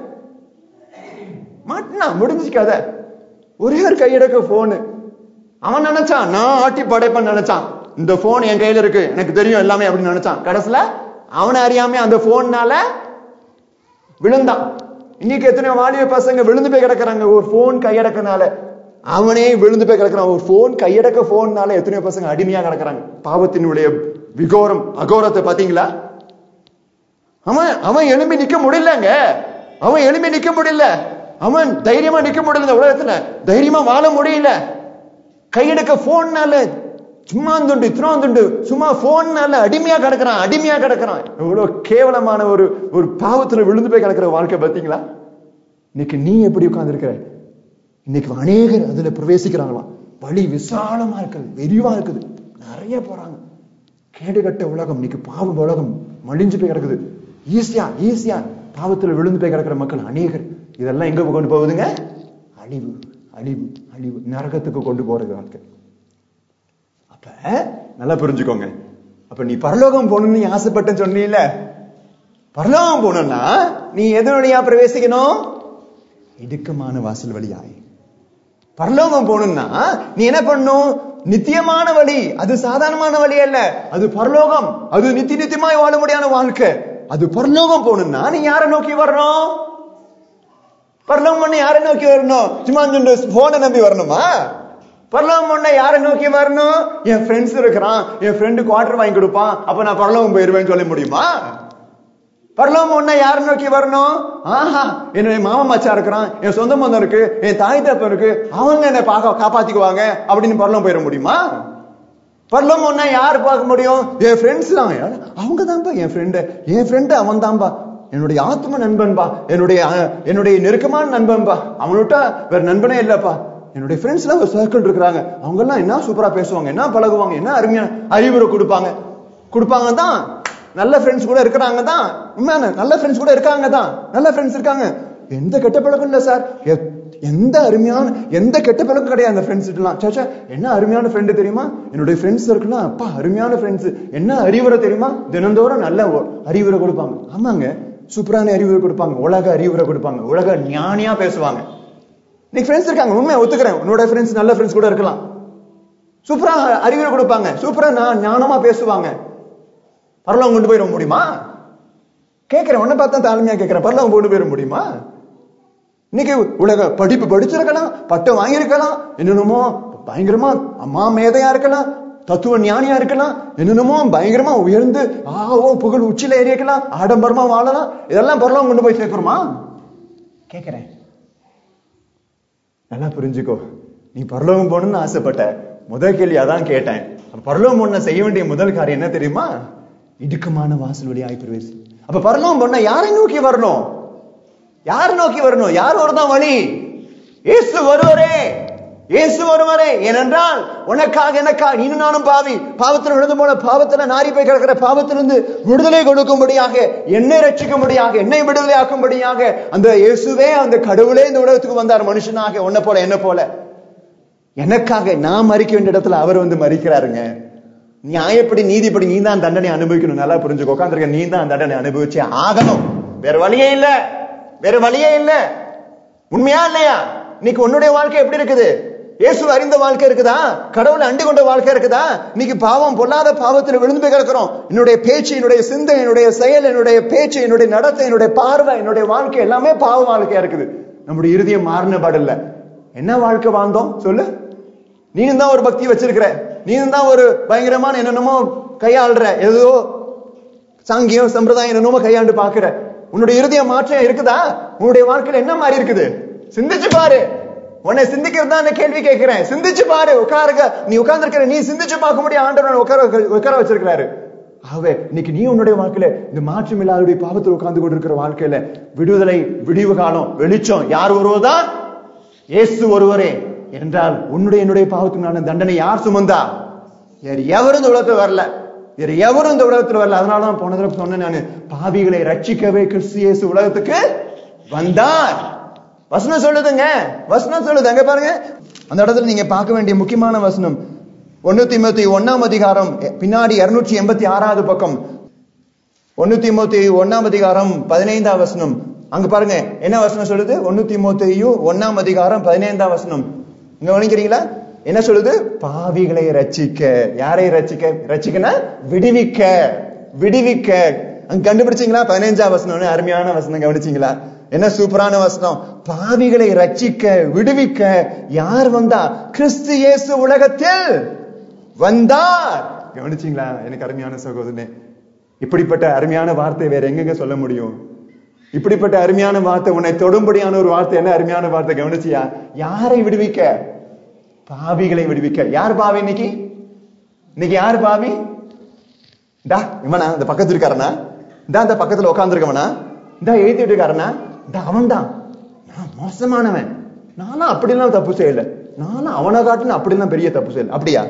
மாட்டினா முடிஞ்சு கதை ஒரே ஒரு கையடக்க போனு அவன் நினைச்சான் நான் ஆட்டி படைப்பேன்னு நினைச்சான் இந்த போன் என் கையில இருக்கு எனக்கு தெரியும் எல்லாமே அப்படின்னு நினைச்சான் கடைசியில அவனை அறியாம அந்த போன்னால விழுந்தான் இன்னைக்கு எத்தனை வாலிப பசங்க விழுந்து போய் கிடக்குறாங்க ஒரு போன் கையடக்கனால அவனே விழுந்து போய் கிடக்குறான் ஒரு போன் கையடக்க போன்னால எத்தனையோ பசங்க அடிமையா கிடக்குறாங்க பாவத்தினுடைய விகோரம் அகோரத்தை பாத்தீங்களா அவன் அவன் எழும்பி நிக்க முடியலங்க அவன் எழும்பி நிக்க முடியல அவன் தைரியமா நிக்க முடியல இந்த உலகத்துல தைரியமா வாழ முடியல கையெடுக்க போன்னால சும்மா துண்டு துண்டு சும்மா போன்னால அடிமையா கிடக்குறான் அடிமையா கிடக்குறான் எவ்வளவு கேவலமான ஒரு ஒரு பாவத்துல விழுந்து போய் கிடக்குற வாழ்க்கை பாத்தீங்களா இன்னைக்கு நீ எப்படி உட்கார்ந்திருக்கிற இன்னைக்கு அநேகர் அதுல பிரவேசிக்கிறாங்களாம் வழி விசாலமா இருக்குது விரிவா இருக்குது நிறைய போறாங்க கேடுகட்ட உலகம் இன்னைக்கு பாவ உலகம் மலிஞ்சு போய் கிடக்குது ஈஸியா ஈஸியா பாவத்துல விழுந்து போய் கிடக்குற மக்கள் அநேகர் இதெல்லாம் எங்க கொண்டு போகுதுங்க அழிவு அழிவு அழிவு நரகத்துக்கு கொண்டு போறது வாழ்க்கை அப்ப நல்லா புரிஞ்சுக்கோங்க அப்ப நீ பரலோகம் போகணும்னு நீ ஆசைப்பட்டேன்னு சொன்னீல பரலோகம் போகணும்னா நீ எது வழியா பிரவேசிக்கணும் இடுக்கமான வாசல் வழியாய் பரலோகம் போகணும்னா நீ என்ன பண்ணும் நித்தியமான வழி அது சாதாரணமான வழி அல்ல அது பரலோகம் அது நித்திய நித்தியமாய் வாழ முடியாத வாழ்க்கை அது பரலோகம் போகணும்னா நீ யாரை நோக்கி வரணும் பரலோகம் பண்ண யாரை நோக்கி வரணும் சும்மா போனை நம்பி வரணுமா பரலோகம் பண்ண யாரை நோக்கி வரணும் என் ஃப்ரெண்ட்ஸ் இருக்கிறான் என் ஃப்ரெண்டு குவார்டர் வாங்கி கொடுப்பான் அப்ப நான் பரலோகம் போயிருவேன்னு சொல்ல முடியுமா பரலோகம் ஒண்ணா யாரை நோக்கி வரணும் ஆஹா என்னுடைய மாமா மச்சா இருக்கிறான் என் சொந்த பந்தம் இருக்கு என் தாய் தப்பம் இருக்கு அவங்க என்னை பார்க்க காப்பாத்திக்குவாங்க அப்படின்னு பரலோகம் போயிட முடியுமா பரலோகம் ஒண்ணா யார் பார்க்க முடியும் என் ஃப்ரெண்ட்ஸ் தான் அவங்க தான்ப்பா என் ஃப்ரெண்டு என் ஃப்ரெண்டு அவன் தான்பா என்னுடைய ஆத்ம நண்பன்பா என்னுடைய அஹ், என்னுடைய நெருக்கமான நண்பன்பா அவனுட்ட வேற நண்பனே இல்லப்பா என்னுடைய ஃப்ரெண்ட்ஸ்ல ஒரு சர்க்கிள் இருக்கிறாங்க அவங்க எல்லாம் என்ன சூப்பரா பேசுவாங்க என்ன பழகுவாங்க என்ன அருமையான அறிவுரை கொடுப்பாங்க கொடுப்பாங்க தான் நல்ல ஃப்ரெண்ட்ஸ் கூட இருக்கிறாங்க தான் உண்மையான நல்ல ஃப்ரெண்ட்ஸ் கூட இருக்காங்க தான் நல்ல ஃப்ரெண்ட்ஸ் இருக்காங்க எந்த கெட்ட பழக்கம் இல்ல சார் எ- எந்த அருமையான எந்த கெட்ட பழக்கம் கிடையாது அந்த ஃப்ரெண்ட்ஸ் எல்லாம் சேச்சா என்ன அருமையான ஃப்ரெண்டு தெரியுமா என்னுடைய ஃப்ரெண்ட்ஸ் இருக்கலாம் அப்பா அருமையான ஃப்ரெண்ட்ஸ் என்ன அறிவுரை தெரியுமா தினந்தோறும் நல்ல ஒ- அறிவுரை கொடுப்பாங்க ஆமாங்க சூப்பரான அறிவுரை கொடுப்பாங்க உலக அறிவுரை கொடுப்பாங்க உலக ஞானியா பேசுவாங்க நீ ஃப்ரெண்ட்ஸ் இருக்காங்க உண்மையை ஒத்துக்கிறேன் உன்னோட ஃப்ரெண்ட்ஸ் நல்ல ஃப்ரெண்ட்ஸ் கூட இருக்கலாம் சூப்பரா அறிவுரை கொடுப்பாங்க சூப்பரா நான் ஞானமா பேசுவாங்க பரலோகம் கொண்டு போயிட முடியுமா கேட்கிறேன் உன்னை பார்த்தா தாழ்மையா கேட்கிறேன் பரலோகம் கொண்டு போயிட முடியுமா இன்னைக்கு உலக படிப்பு படிச்சிருக்கலாம் பட்டம் வாங்கியிருக்கலாம் என்னென்னமோ பயங்கரமா அம்மா மேதையா இருக்கலாம் தத்துவ ஞானியா இருக்கலாம் என்னென்னமோ பயங்கரமா உயர்ந்து ஆவோ புகழ் உச்சில ஏறி இருக்கலாம் ஆடம்பரமா வாழலாம் இதெல்லாம் பரலோகம் கொண்டு போய் சேர்க்கிறோமா கேட்கிறேன் நல்லா புரிஞ்சுக்கோ நீ பரலோகம் போகணும்னு ஆசைப்பட்ட முதல் கேள்வி அதான் கேட்டேன் அப்ப பரலோகம் போன செய்ய வேண்டிய முதல் காரியம் என்ன தெரியுமா இடுக்கமான வாசல் வழியாய் பிரவேசி அப்ப பரலோகம் போனா யாரை நோக்கி வரணும் யார் நோக்கி வரணும் யார் ஒருதான் வழி இயேசு வருவரே இயேசு வருவரே ஏனென்றால் உனக்காக எனக்காக நீனும் நானும் பாவி பாவத்தில் விழுந்து போன பாவத்துல நாரி போய் கிடக்கிற பாவத்திலிருந்து விடுதலை கொடுக்கும்படியாக என்னை ரட்சிக்கும்படியாக என்னை விடுதலை ஆக்கும்படியாக அந்த இயேசுவே அந்த கடவுளே இந்த உலகத்துக்கு வந்தார் மனுஷனாக உன்னை போல என்ன போல எனக்காக நான் மறிக்க வேண்டிய இடத்துல அவர் வந்து மறிக்கிறாருங்க நியாயப்படி நீதிப்படி நீ தான் தண்டனை அனுபவிக்கணும் நல்லா புரிஞ்சுக்கோ உட்காந்துருக்க நீ தான் தண்டனை அனுபவிச்சே ஆகணும் வேற வழியே இல்ல வேற வழியே இல்ல உண்மையா இல்லையா இன்னைக்கு உன்னுடைய வாழ்க்கை எப்படி இருக்குது இயேசு அறிந்த வாழ்க்கை இருக்குதா கடவுளை அண்டி கொண்ட வாழ்க்கை இருக்குதா இன்னைக்கு பாவம் பொல்லாத பாவத்தில் விழுந்து போய் கிடக்கிறோம் என்னுடைய பேச்சு என்னுடைய சிந்தை என்னுடைய செயல் என்னுடைய பேச்சு என்னுடைய நடத்தை என்னுடைய பார்வை என்னுடைய வாழ்க்கை எல்லாமே பாவ வாழ்க்கையா இருக்குது நம்முடைய இறுதியம் மாறின பாடில்ல என்ன வாழ்க்கை வாழ்ந்தோம் சொல்லு நீனும் தான் ஒரு பக்தி வச்சிருக்கிற நீனும் தான் ஒரு பயங்கரமான என்னென்னமோ கையாளுற ஏதோ சாங்கியம் சம்பிரதாயம் என்னென்னமோ கையாண்டு பாக்குற உன்னுடைய இறுதிய மாற்றம் இருக்குதா உன்னுடைய வாழ்க்கையில என்ன மாதிரி இருக்குது சிந்திச்சு பாரு உன்னை சிந்திக்கிறது தான் கேள்வி கேட்கிறேன் சிந்திச்சு பாரு உட்காருங்க நீ உட்கார்ந்திருக்கிற நீ சிந்திச்சு பார்க்க முடியும் ஆண்டவர் உட்கார உட்கார வச்சிருக்கிறாரு ஆகவே இன்னைக்கு நீ உன்னுடைய வாழ்க்கையில இந்த மாற்றம் இல்லாத பாவத்தில் உட்கார்ந்து கொண்டிருக்கிற வாழ்க்கையில விடுதலை விடிவு காலம் வெளிச்சம் யார் வருவதா இயேசு ஒருவரே என்றால் உன்னுடைய என்னுடைய பாவத்துக்கான தண்டனை யார் சுமந்தா வேறு எவரும் இந்த உலகத்துல வரல வேறு எவரும் இந்த உலகத்துல வரல அதனால தான் போன தடவை சொன்னேன் நானு பாவிகளை ரட்சிக்கவே கிறிஸ்து இயேசு உலகத்துக்கு வந்தார் வசனம் சொல்லுதுங்க வசனம் சொல்லுது அங்க பாருங்க அந்த இடத்துல நீங்க பார்க்க வேண்டிய முக்கியமான வசனம் ஒண்ணு தீமோத்தி ஒன்னாம் அதிகாரம் பின்னாடி இருநூற்றி எண்பத்தி ஆறாவது பக்கம் ஒண்ணு தீமோத்தி ஒன்னாம் அதிகாரம் பதினைந்தாம் வசனம் அங்க பாருங்க என்ன வசனம் சொல்லுது ஒண்ணு தீமோத்தேயு ஒன்னாம் அதிகாரம் பதினைந்தாம் வசனம் இங்க கவனிக்கிறீங்களா என்ன சொல்லுது பாவிகளை ரட்சிக்க யாரை ரட்சிக்க ரட்சிக்கனா விடுவிக்க விடுவிக்க அங்க கண்டுபிடிச்சீங்களா பதினைஞ்சாம் வசனம் அருமையான வசனம் கவனிச்சீங்களா என்ன சூப்பரான வசனம் பாவிகளை ரட்சிக்க விடுவிக்க யார் வந்தா கிறிஸ்து இயேசு உலகத்தில் வந்தார் கவனிச்சீங்களா எனக்கு அருமையான சகோதரனே இப்படிப்பட்ட அருமையான வார்த்தை வேற எங்கெங்க சொல்ல முடியும் இப்படிப்பட்ட அருமையான வார்த்தை உன்னை தொடும்படியான ஒரு வார்த்தை என்ன அருமையான வார்த்தை கவனிச்சியா யாரை விடுவிக்க பாவிகளை விடுவிக்க யார் பாவி இன்னைக்கு இன்னைக்கு யார் பாவி டா இவனா இந்த பக்கத்துல இருக்காரனா இந்த அந்த பக்கத்துல உட்காந்துருக்கவனா இந்த எழுதிட்டு இருக்காரனா இந்த அவன் தான் நான் மோசமானவன் நானும் அப்படிலாம் தப்பு செய்யல நானும் அவனை காட்டுன்னு அப்படிலாம் பெரிய தப்பு செய்யல அப்படியா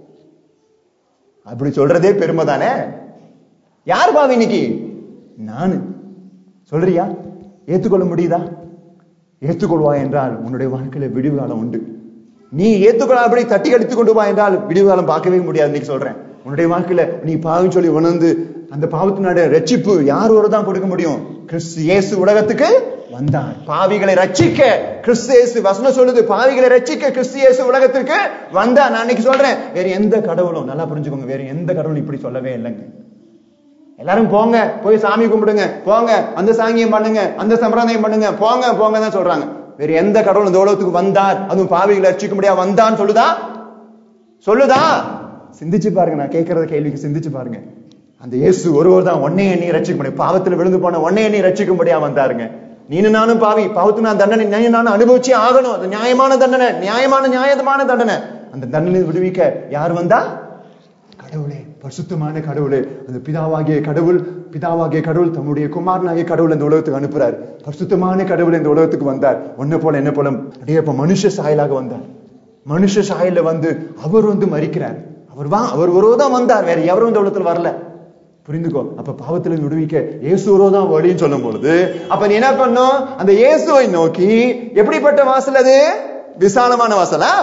அப்படி சொல்றதே பெருமை தானே யார் பாவி இன்னைக்கு நானு சொல்றியா ஏத்துக்கொள்ள முடியுதா ஏத்துக்கொள்வா என்றால் உன்னுடைய வாழ்க்கையில விடிவு காலம் உண்டு நீ ஏத்துக்கொள்ளாபடி தட்டி கழித்து கொண்டு வா என்றால் விடிவு காலம் பார்க்கவே முடியாது இன்னைக்கு சொல்றேன் உன்னுடைய வாழ்க்கையில நீ பாவம் சொல்லி உணர்ந்து அந்த பாவத்தினுடைய ரட்சிப்பு யார் ஒரு தான் கொடுக்க முடியும் கிறிஸ்து இயேசு உலகத்துக்கு வந்தார் பாவிகளை ரட்சிக்க கிறிஸ்து இயேசு வசனம் சொல்லுது பாவிகளை ரட்சிக்க கிறிஸ்து இயேசு உலகத்திற்கு வந்தா நான் இன்னைக்கு சொல்றேன் வேற எந்த கடவுளும் நல்லா புரிஞ்சுக்கோங்க வேற எந்த கடவுளும் இப்படி சொல்லவே இல்லைங்க எல்லாரும் போங்க போய் சாமி கும்பிடுங்க போங்க அந்த சாங்கியம் பண்ணுங்க அந்த சம்பிரதாயம் பண்ணுங்க போங்க போங்க தான் சொல்றாங்க வேற எந்த கடவுள் இந்த உலகத்துக்கு வந்தார் அதுவும் பாவிகளை ரட்சிக்க முடியா வந்தான்னு சொல்லுதா சொல்லுதா சிந்திச்சு பாருங்க நான் கேட்கறத கேள்விக்கு சிந்திச்சு பாருங்க அந்த இயேசு ஒருவர் தான் ஒன்னே எண்ணி ரட்சிக்க முடியும் பாவத்துல விழுந்து போன ஒன்னே எண்ணி ரட்சிக்கும்படியா வந்தாருங்க நீனு நானும் பாவி பாவத்துக்கு நான் தண்டனை நீ நானும் அனுபவிச்சே ஆகணும் அது நியாயமான தண்டனை நியாயமான நியாயமான தண்டனை அந்த தண்டனை விடுவிக்க யார் வந்தா கடவுளே பரிசுத்தமான கடவுளே அந்த பிதாவாகிய கடவுள் பிதாவாகிய கடவுள் தம்முடைய குமாரனாகிய கடவுள் இந்த உலகத்துக்கு அனுப்புறார் பரிசுத்தமான கடவுள் இந்த உலகத்துக்கு வந்தார் ஒன்ன போல என்ன போல அப்படியே இப்ப மனுஷ சாயலாக வந்தார் மனுஷ சாயல வந்து அவர் வந்து மறிக்கிறார் அவர் வா அவர் ஒருவதான் வந்தார் வேற எவரும் இந்த உலகத்துல வரல புரிந்துக்கோ அப்ப பாவத்துல இருந்து விடுவிக்க இயேசு ஒருவதான் வழின்னு சொல்லும் பொழுது அப்ப நீ என்ன பண்ணும் அந்த இயேசுவை நோக்கி எப்படிப்பட்ட வாசல் அது விசாலமான வாசலா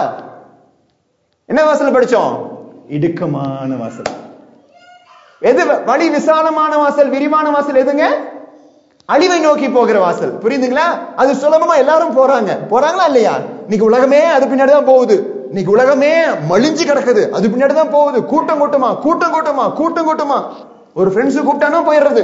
என்ன வாசல் படிச்சோம் இடுக்கமான வாசல் எது வழி விசாலமான வாசல் விரிவான வாசல் எதுங்க அழிவை நோக்கி போகிற வாசல் புரியுதுங்களா அது சுலபமா எல்லாரும் போறாங்க போறாங்களா இல்லையா இன்னைக்கு உலகமே அது பின்னாடி தான் போகுது இன்னைக்கு உலகமே மலிஞ்சு கிடக்குது அது பின்னாடி தான் போகுது கூட்டம் கூட்டமா கூட்டம் கூட்டமா கூட்டம் கூட்டமா ஒரு ஃப்ரெண்ட்ஸ் கூப்பிட்டானா போயிடுறது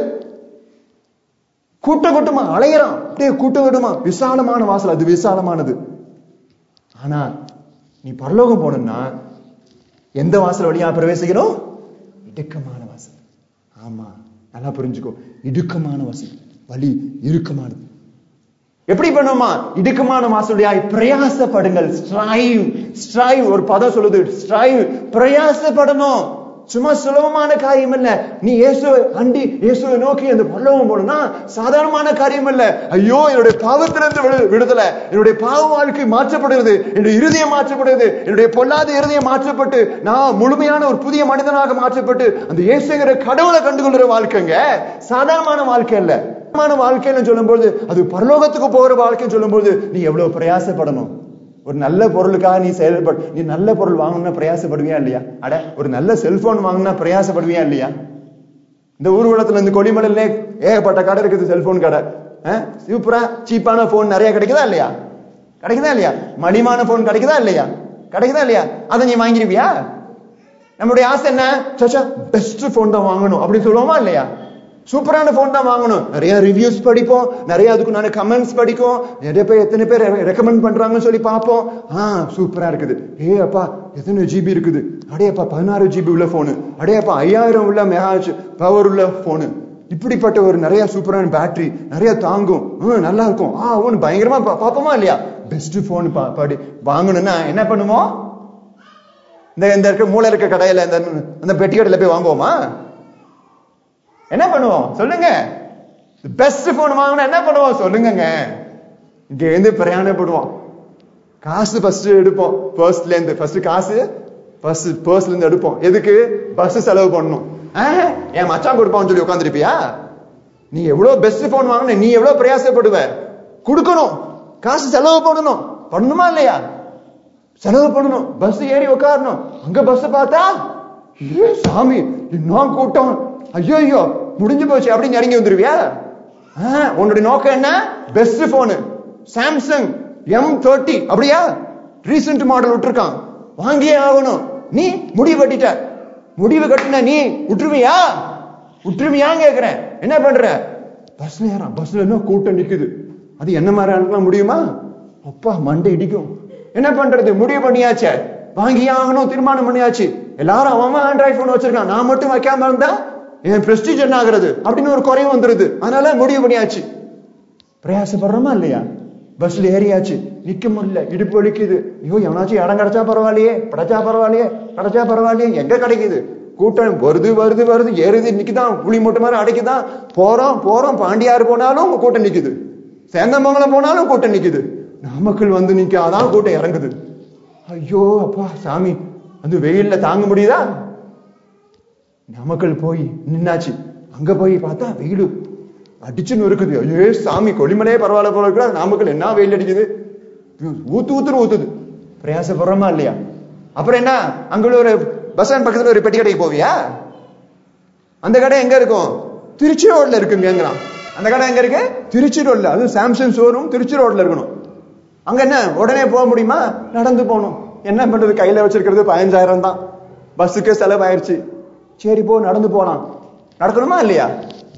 கூட்டம் கூட்டமா அலையிறான் அப்படியே கூட்டம் கூட்டமா விசாலமான வாசல் அது விசாலமானது ஆனா நீ பரலோகம் போகணும்னா எந்த வாசல் வழியா பிரவேசிக்கணும் இடுக்கமான வாசல் ஆமா நல்லா புரிஞ்சுக்கோ இடுக்கமான வாசல் வழி இறுக்கமானது எப்படி பண்ணுமா இடுக்கமான வாசலுடையாய் பிரயாசப்படுங்கள் ஸ்ட்ரைவ் ஸ்ட்ரைவ் ஒரு பதம் சொல்லுது ஸ்ட்ரைவ் பிரயாசப்படணும் சும்மா சுலபமான காரியம் இல்ல நீ இயேசுவை அண்டி இயேசுவை நோக்கி அந்த பல்லவம் போனா சாதாரணமான காரியம் இல்ல ஐயோ என்னுடைய பாவத்திலிருந்து விடு- விடுதலை என்னுடைய பாவ வாழ்க்கை மாற்றப்படுகிறது என்னுடைய இருதயம் மாற்றப்படுகிறது என்னுடைய பொல்லாத இருதயம் மாற்றப்பட்டு நான் முழுமையான ஒரு புதிய மனிதனாக மாற்றப்பட்டு அந்த இயேசுங்கிற கடவுளை கண்டுகொள்ற வாழ்க்கைங்க சாதாரணமான வாழ்க்கை இல்ல சாதாரணமான வாழ்க்கைன்னு சொல்லும்போது அது பரலோகத்துக்கு போகிற வாழ்க்கைன்னு சொல்லும்போது நீ எவ்வளவு பிரயாசப்படணும் ஒரு நல்ல பொருளுக்காக நீ செயல்பட நீ நல்ல பொருள் வாங்கணும்னா பிரயாசப்படுவியா இல்லையா அட ஒரு நல்ல செல்போன் வாங்கினா பிரயாசப்படுவியா இல்லையா இந்த ஊர்வலத்துல இந்த கொடிமலையில ஏகப்பட்ட கடை இருக்குது செல்போன் கடை அஹ், சூப்பரா சீப்பான போன் நிறைய கிடைக்குதா இல்லையா கிடைக்குதா இல்லையா மலிமான போன் கிடைக்குதா இல்லையா கிடைக்குதா இல்லையா அதை நீ வாங்கிருவியா நம்மளுடைய ஆசை என்ன சச்சா பெஸ்ட் போன் தான் வாங்கணும் அப்படின்னு சொல்லுவோமா இல்லையா சூப்பரான போன் தான் வாங்கணும் நிறைய ரிவ்யூஸ் படிப்போம் நிறைய அதுக்கு நான் கமெண்ட்ஸ் படிக்கும் நிறைய பேர் எத்தனை பேர் ரெக்கமெண்ட் பண்றாங்கன்னு சொல்லி பார்ப்போம் ஆ சூப்பரா இருக்குது ஏ அப்பா எத்தனை ஜிபி இருக்குது அடையப்பா பதினாறு ஜிபி உள்ள போனு அடையப்பா ஐயாயிரம் உள்ள மெகாச் பவர் உள்ள போனு இப்படிப்பட்ட ஒரு நிறைய சூப்பரான பேட்டரி நிறைய தாங்கும் ஹம், நல்லா இருக்கும் ஆ ஒன்னு பயங்கரமா பா- பார்ப்போமா இல்லையா பெஸ்ட் போன் படி வாங்கணும்னா என்ன பண்ணுவோம் இந்த இந்த இருக்க மூளை இருக்க கடையில இந்த அந்த பெட்டி கடையில போய் வாங்குவோமா என்ன பண்ணுவோம் சொல்லுங்க பெஸ்ட் போன் வாங்கினா என்ன பண்ணுவோம் சொல்லுங்கங்க இங்க இருந்து பிரயாணப்படுவோம் காசு ஃபர்ஸ்ட் எடுப்போம் பர்ஸ்ல இருந்து ஃபர்ஸ்ட் காசு ஃபர்ஸ்ட் பர்ஸ்ல இருந்து எடுப்போம் எதுக்கு பஸ் செலவு பண்ணணும் ஆஹ், என் மச்சான் கொடுப்பான்னு சொல்லி உட்காந்துருப்பியா நீ எவ்வளவு பெஸ்ட் போன் வாங்கின நீ எவ்வளவு பிரயாசப்படுவ கொடுக்கணும் காசு செலவு பண்ணணும் பண்ணணுமா இல்லையா செலவு பண்ணணும் பஸ் ஏறி உட்காரணும் அங்க பஸ் பார்த்தா ஏ சாமி என்ன கூட்டம் ஐயோ ஐயோ முடிஞ்சு போச்சு அப்படின்னு இறங்கி வந்துருவியா ஆ, உன்னுடைய நோக்கம் என்ன best phone Samsung M thirty அப்படியா ரீசெண்ட் மாடல் விட்டுருக்கான் வாங்கியே ஆகணும் நீ முடிவு கட்டிட்ட முடிவு கட்டின நீ விட்டுருவியா விட்டுருவியான்னு கேக்குறேன் என்ன பண்ற பஸ்ல ஏறான் பஸ்ல என்ன கூட்டம் நிக்குது அது என்ன மாதிரி அனுப்பலாம் முடியுமா அப்பா மண்டை இடிக்கும் என்ன பண்றது முடிவு பண்ணியாச்சே வாங்கியே ஆகணும் தீர்மானம் பண்ணியாச்சு எல்லாரும் அவன் ஆண்ட்ராய்ட் போன் வச்சிருக்கான் நான் மட்டும் வைக்காம இருந்தா என் பிரஸ்டீஜ் என்ன ஆகுறது அப்படின்னு ஒரு குறைவு வந்துருது அதனால முடிவு பண்ணியாச்சு பிரயாசப்படுறோமா இல்லையா பஸ்ல ஏறியாச்சு நிக்க முடியல இடுப்பு வலிக்குது ஐயோ எவனாச்சும் இடம் கிடைச்சா பரவாயில்லையே கிடைச்சா பரவாயில்லையே கிடைச்சா பரவாயில்லையே எங்க கிடைக்குது கூட்டம் வருது வருது வருது ஏறுது நிக்குதான் புளி மூட்டை மாதிரி அடைக்குதான் போறோம் போறோம் பாண்டியாறு போனாலும் கூட்டம் நிக்குது சேந்தமங்கலம் போனாலும் கூட்டம் நிக்குது நாமக்கல் வந்து நிக்காதான் கூட்டம் இறங்குது ஐயோ அப்பா சாமி அந்த வெயில்ல தாங்க முடியுதா நாமக்கல் போய் நின்னாச்சு அங்க போய் பார்த்தா வெயிலு அடிச்சுன்னு இருக்குது ஐயோ சாமி கொல்லிமலையே பரவாயில்ல போல இருக்கிற நாமக்கல் என்ன வெயில் அடிக்குது ஊத்து ஊத்துன்னு ஊத்துது பிரயாசப்படுறோமா இல்லையா அப்புறம் என்ன அங்க ஒரு பஸ் ஸ்டாண்ட் பக்கத்துல ஒரு பெட்டி கடைக்கு போவியா அந்த கடை எங்க இருக்கும் திருச்சி ரோட்ல இருக்குங்கிறான் அந்த கடை எங்க இருக்கு திருச்சி ரோட்ல அது சாம்சங் ஷோரூம் திருச்சி ரோட்ல இருக்கணும் அங்க என்ன உடனே போக முடியுமா நடந்து போகணும் என்ன பண்றது கையில வச்சிருக்கிறது பதினஞ்சாயிரம் தான் பஸ்ஸுக்கு செலவாயிருச்சு சரி போ நடந்து போலாம் நடக்கணுமா இல்லையா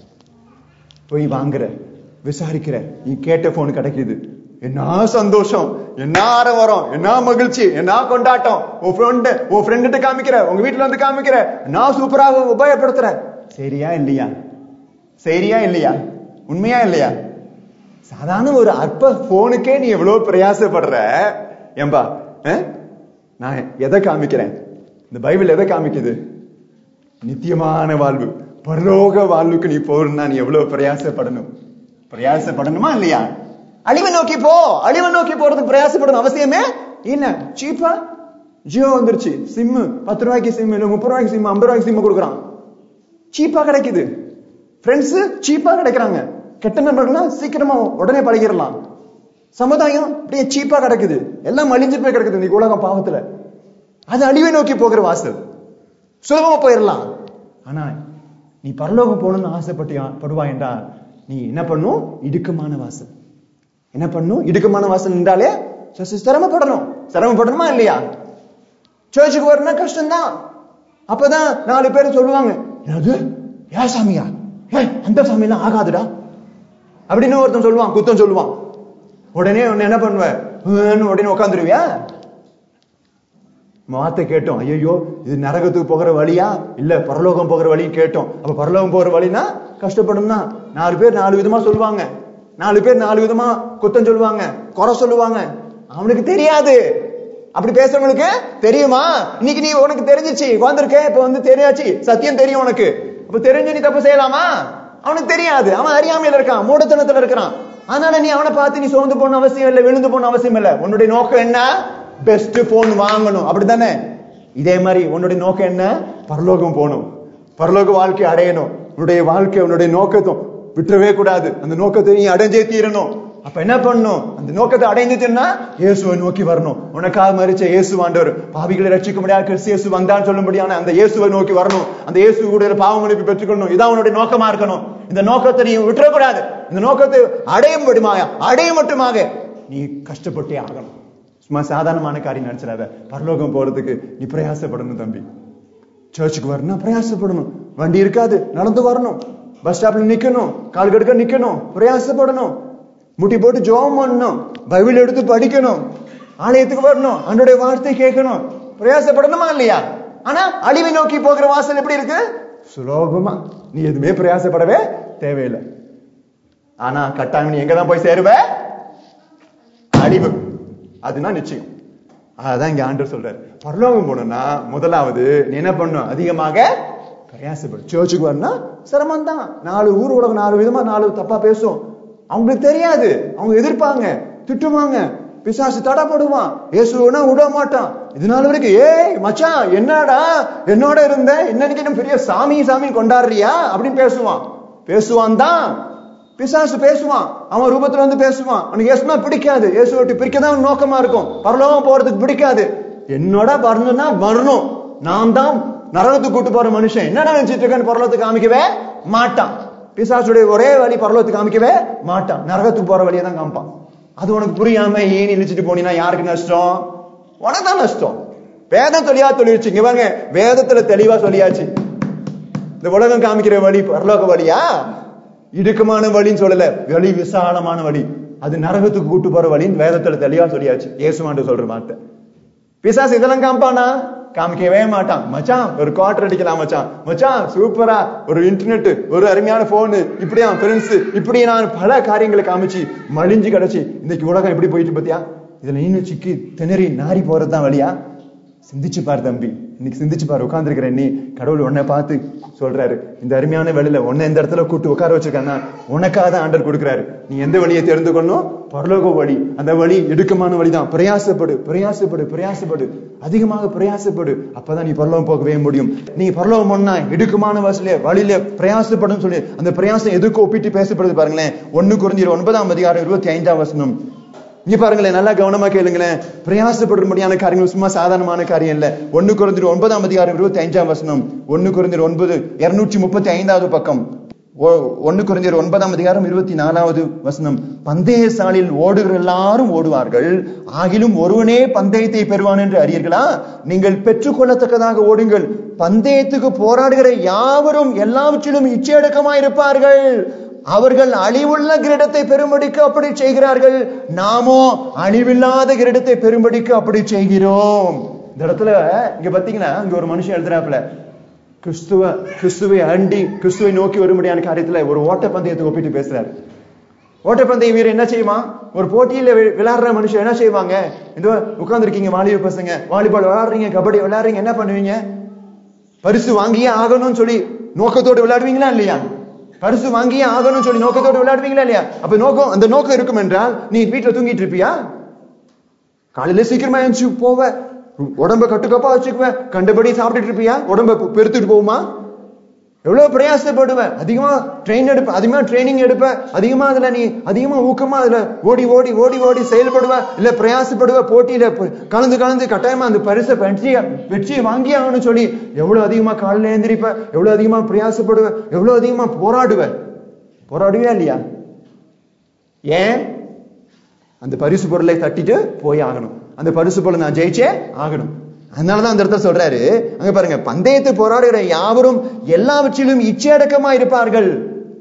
போய் வாங்குற விசாரிக்கிற நீ கேட்ட போன் கிடைக்குது என்ன சந்தோஷம் என்ன ஆரவாரம் என்ன மகிழ்ச்சி என்ன கொண்டாட்டம் உன் ஃப்ரெண்ட் உன் ஃப்ரெண்ட்டு காமிக்கிற உங்க வீட்டுல வந்து காமிக்கிற நான் சூப்பராக உபயோகப்படுத்துற சரியா இல்லையா சரியா இல்லையா உண்மையா இல்லையா சாதாரண ஒரு அற்ப போனுக்கே நீ எவ்வளவு பிரயாசப்படுற ஏம்பா அஹ்? நான் எதை காமிக்கிறேன் இந்த பைபிள் எதை காமிக்குது நித்தியமான வாழ்வு பரலோக வாழ்வுக்கு நீ போறனா நீ எவ்வளவு பிரயாசப்படணும் பிரயாசப்படணுமா இல்லையா அழிவை நோக்கி போ அழிவை நோக்கி போறதுக்கு பிரயாசப்படணும் அவசியமே என்ன சீப்பா ஜியோ வந்துருச்சு சிம் பத்து ரூபாய்க்கு சிம் இல்ல முப்பது ரூபாய்க்கு சிம் ஐம்பது ரூபாய்க்கு சிம் கொடுக்குறான் சீப்பா கிடைக்குது ஃப்ரெண்ட்ஸ் சீப்பா கிடைக்கிறாங்க கெட்ட நண்பர்கள்லாம் சீக்கிரமா உடனே பழகிடலாம் சமுதாயம் அப்படியே சீப்பா கிடக்குது எல்லாம் மலிஞ்சு போய் கிடக்குது இன்னைக்கு உலகம் பாவத்துல அது அழிவை நோக்கி போகிற வாசல் சுலபமா போயிடலாம் ஆனா நீ பரலோகம் போகணும்னு ஆசைப்பட்டியா படுவா என்றால் நீ என்ன பண்ணும் இடுக்கமான வாசல் என்ன பண்ணும் இடுக்கமான வாசல் நின்றாலே ச- சிரமப்படணும் சிரமப்படணுமா இல்லையா சர்ச்சுக்கு வரணும்னா கஷ்டம்தான் அப்பதான் நாலு பேர் சொல்லுவாங்க என்னது யா சாமியா ஏய் அந்த சாமியெல்லாம் ஆகாதுடா அப்படின்னு ஒருத்தன் சொல்லுவான் குத்தம் சொல்லுவான் உடனே உன்னை என்ன பண்ணுவ ஹுன்னு உடனே உட்காந்துருவியா வார்த்தை கேட்டோம் ஐயோ இது நரகத்துக்கு போகிற வழியா இல்ல பரலோகம் போகிற வழி கேட்டோம் அப்ப பரலோகம் போகிற வழினா கஷ்டப்படும்னா நாலு பேர் நாலு விதமா சொல்லுவாங்க நாலு பேர் நாலு விதமா குத்தம் சொல்லுவாங்க குறை சொல்லுவாங்க அவனுக்கு தெரியாது அப்படி பேசுறவங்களுக்கு தெரியுமா இன்னைக்கு நீ உனக்கு தெரிஞ்சிச்சு வந்திருக்க இப்ப வந்து தெரியாச்சு சத்தியம் தெரியும் உனக்கு அப்ப தெரிஞ்சு நீ தப்பு செய்யலாமா அவனுக்கு தெரியாது அவன் அறியாமையில இருக்கான் மூடத்தனத்துல இருக்கிறான் அதனால நீ அவனை பார்த்து நீ சோர்ந்து போன அவசியம் இல்லை விழுந்து போன அவசியம் இல்லை உன்னுடைய நோக்கம் என்ன பெஸ்ட் போன் வாங்கணும் அப்படித்தானே இதே மாதிரி உன்னுடைய நோக்கம் என்ன பரலோகம் போகணும் பரலோக வாழ்க்கை அடையணும் உன்னுடைய வாழ்க்கை உன்னுடைய நோக்கத்தை விட்டுறவே கூடாது அந்த நோக்கத்தை நீ அடைஞ்சே தீரணும் அப்ப என்ன பண்ணணும் அந்த நோக்கத்தை அடைஞ்சிட்டுன்னா இயேசுவை நோக்கி வரணும் உனக்காக மறிச்ச இயேசு ஆண்டவர் பாவிகளை ரட்சிக்க முடியாத கிறிஸ்து இயேசு வந்தான்னு சொல்லும்படியான அந்த இயேசுவை நோக்கி வரணும் அந்த இயேசு கூட பாவ மன்னிப்பு பெற்றுக்கொள்ளணும் இதான் உன்னுடைய நோக்கமா இருக்கணும் இந்த நோக்கத்தை நீ விட்டுறக்கூடாது இந்த நோக்கத்தை அடையும்படிமாக அடைய மட்டுமாக நீ கஷ்டப்பட்டே ஆகணும் சும்மா சாதாரணமான காரியம் நினைச்சிடாத பரலோகம் போறதுக்கு நீ பிரயாசப்படணும் தம்பி சர்ச்சுக்கு வரணும் பிரயாசப்படணும் வண்டி இருக்காது நடந்து வரணும் பஸ் ஸ்டாப்ல நிக்கணும் கால் கடுக்க நிக்கணும் பிரயாசப்படணும் முட்டி போட்டு ஜோம் பண்ணணும் பைபிள் எடுத்து படிக்கணும் ஆலயத்துக்கு வரணும் அன்றைய வார்த்தை கேட்கணும் பிரயாசப்படணுமா இல்லையா ஆனா அழிவை நோக்கி போகிற வாசல் எப்படி இருக்கு சுலோபமா நீ எதுவுமே பிரயாசப்படவே தேவையில்லை ஆனா கட்டாயம் நீ எங்கதான் போய் சேருவ அழிவு அதுதான் நிச்சயம் அதான் இங்க ஆண்டவர் சொல்றாரு பரலோகம் போகணும்னா முதலாவது நீ என்ன பண்ணும் அதிகமாக பிரயாசப்படும் சர்ச்சுக்கு வரணும்னா சிரமம் தான் நாலு ஊர் உலகம் நாலு விதமா நாலு தப்பா பேசும் அவங்களுக்கு தெரியாது அவங்க எதிர்ப்பாங்க திட்டுவாங்க பிசாசு தடப்படுவான் இயேசுனா விட மாட்டான் இதனால வரைக்கும் ஏய் மச்சான் என்னடா என்னோட இருந்த இன்னைக்கு பெரிய சாமி சாமி கொண்டாடுறியா அப்படின்னு பேசுவான் பேசுவான் தான் பிசாசு பேசுவான் அவன் ரூபத்துல வந்து பேசுவான் அவனுக்கு இயேசுனா பிடிக்காது இயேசு விட்டு பிரிக்கதான் அவன் நோக்கமா இருக்கும் பரலோகம் போறதுக்கு பிடிக்காது என்னோட வரணும்னா வரணும் நான் தான் நரகத்துக்கு கூட்டு போற மனுஷன் என்னடா நினைச்சிட்டு இருக்கேன்னு பரலோகத்துக்கு காமிக்கவே மாட்டான் பிசாசுடைய ஒரே வழி பரலோகத்துக்கு காமிக்கவே மாட்டான் நரகத்துக்கு போற வழியை தான் காமிப்பான் அது உனக்கு புரியாம ஏன் இழிச்சிட்டு போனீங்கன்னா யாருக்கு நஷ்டம் உனக்கு தான் நஷ்டம் வேதம் தெளிவா சொல்லிடுச்சு இங்க பாருங்க வேதத்துல தெளிவா சொல்லியாச்சு இந்த உலகம் காமிக்கிற வழி பரலோக வழியா இடுக்கமான வழின்னு சொல்லல வழி விசாலமான வழி அது நரகத்துக்கு கூட்டு போற வழின்னு வேதத்துல தெளிவா சொல்லியாச்சு இயேசுமாண்டு சொல்ற வார்த்தை பிசாசு இதெல்லாம் காமிப்பானா காமிக்கவே மாட்டான் மச்சான் ஒரு குவார்டர் அடிக்கலாம் மச்சான் மச்சான் சூப்பரா ஒரு இன்டர்நெட் ஒரு அருமையான போனு இப்படியா ஃப்ரெண்ட்ஸ் இப்படி நான் பல காரியங்களை காமிச்சு மலிஞ்சு கிடைச்சி இன்னைக்கு உலகம் எப்படி போயிட்டு பாத்தியா இதுல நீனு சிக்கி திணறி நாரி போறதுதான் வழியா சிந்திச்சு பாரு தம்பி இன்னைக்கு சிந்திச்சு பாரு உட்கார்ந்துருக்கிற நீ கடவுள் உன்னை பார்த்து சொல்றாரு இந்த அருமையான வேலையில உன்னை இந்த இடத்துல கூட்டு உட்கார வச்சிருக்கானா உனக்காக தான் ஆண்டர் கொடுக்குறாரு நீ எந்த வழியை தெரிந்து கொள்ளணும் பரலோக வழி அந்த வழி இடுக்கமான வழிதான் பிரயாசப்படு பிரயாசப்படு பிரயாசப்படு அதிகமாக பிரயாசப்படு அப்பதான் நீ பரலோகம் போகவே முடியும் நீ பரலோகம் பண்ணா இடுக்கமான வசதியில வழியில பிரயாசப்படும் சொல்லி அந்த பிரயாசம் எதுக்கு ஒப்பிட்டு பேசப்படுது பாருங்களேன் ஒண்ணு குறைஞ்சிரு ஒன்பதாம் அதிகாரம் இருபத்தி ஐந்தாம் வசனம் இங்க பாருங்களேன் நல்லா கவனமா கேளுங்களேன் பிரயாசப்படும்படியான காரியங்கள் சும்மா சாதாரணமான காரியம் இல்ல ஒண்ணு குறைஞ்சிரு ஒன்பதாம் அதிகாரம் இருபத்தி ஐந்தாம் வசனம் ஒண்ணு குறைஞ்சிரு ஒன்பது இருநூற்றி முப்பத்தி ஐந்தாவது பக்கம் ஒ- ஒண்ணு குறைஞ்சர் ஒன்பதாம் அதிகாரம் இருபத்தி நாலாவது வசனம் பந்தய சாலில் ஓடுகிற எல்லாரும் ஓடுவார்கள் ஆகிலும் ஒருவனே பந்தயத்தை பெறுவான் என்று அறியீர்களா நீங்கள் பெற்றுக்கொள்ளத்தக்கதாக ஓடுங்கள் பந்தயத்துக்கு போராடுகிற யாவரும் எல்லாவற்றிலும் இச்சையடக்கமாயிருப்பார்கள் அவர்கள் அழிவுள்ள கிரீடத்தை பெரும்படிக்கு அப்படி செய்கிறார்கள் நாமோ அழிவில்லாத கிரீடத்தை பெரும்படிக்கு அப்படி செய்கிறோம் இந்த இடத்துல இங்க பாத்தீங்கன்னா இங்க ஒரு மனுஷன் எழுதுறாப்புல கிறிஸ்துவ கிறிஸ்துவை அண்டி கிறிஸ்துவை நோக்கி வரும்படியான காரியத்துல ஒரு ஓட்டப்பந்தயத்தை ஒப்பிட்டு பேசுறாரு ஓட்டப்பந்தய வீரர் என்ன செய்வான் ஒரு போட்டியில வி- விளையாடுற மனுஷன் என்ன செய்வாங்க இந்த உட்கார்ந்துருக்கீங்க வாலிப பசங்க வாலிபால் விளையாடுறீங்க கபடி விளையாடுறீங்க என்ன பண்ணுவீங்க பரிசு வாங்கியே ஆகணும்னு சொல்லி நோக்கத்தோடு விளையாடுவீங்களா இல்லையா பரிசு வாங்கியே ஆகணும்னு சொல்லி நோக்கத்தோடு விளையாடுவீங்களா இல்லையா அப்ப நோக்கம் அந்த நோக்கம் இருக்கும் என்றால் நீ வீட்டுல தூங்கிட்டு இருப்பியா காலையில சீக்கிரமா எழுந்துச்சு போவ உடம்ப கட்டுக்கோப்பா வச்சுக்குவ கண்டபடி சாப்பிட்டுட்டு இருப்பியா உடம்ப பெ- பெருத்துட்டு போகுமா எவ்வளவு பிரயாசப்படுவ அதிகமா ட்ரெயின் எடுப்ப அதிகமா ட்ரைனிங் எடுப்ப அதிகமா அதுல நீ அதிகமா ஊக்கமா அதுல ஓடி ஓடி ஓடி ஓடி செயல்படுவ இல்ல பிரயாசப்படுவ போட்டியில ப- கலந்து கலந்து கட்டாயமா அந்த பரிசை வெற்றிய வெற்றியை வாங்கி ஆகணும்னு சொல்லி எவ்வளவு அதிகமா காலையில எழுந்திரிப்ப எவ்வளவு அதிகமா பிரயாசப்படுவ எவ்வளவு அதிகமா போராடுவ போராடுவியா இல்லையா ஏன் அந்த பரிசு பொருளை தட்டிட்டு போய் ஆகணும் அந்த பரிசு பொருளை நான் ஜெயிச்சே ஆகணும் அதனாலதான் அந்த இடத்துல சொல்றாரு அங்க பாருங்க பந்தயத்தை போராடுகிற யாவரும் எல்லாவற்றிலும் இச்சையடக்கமா இருப்பார்கள்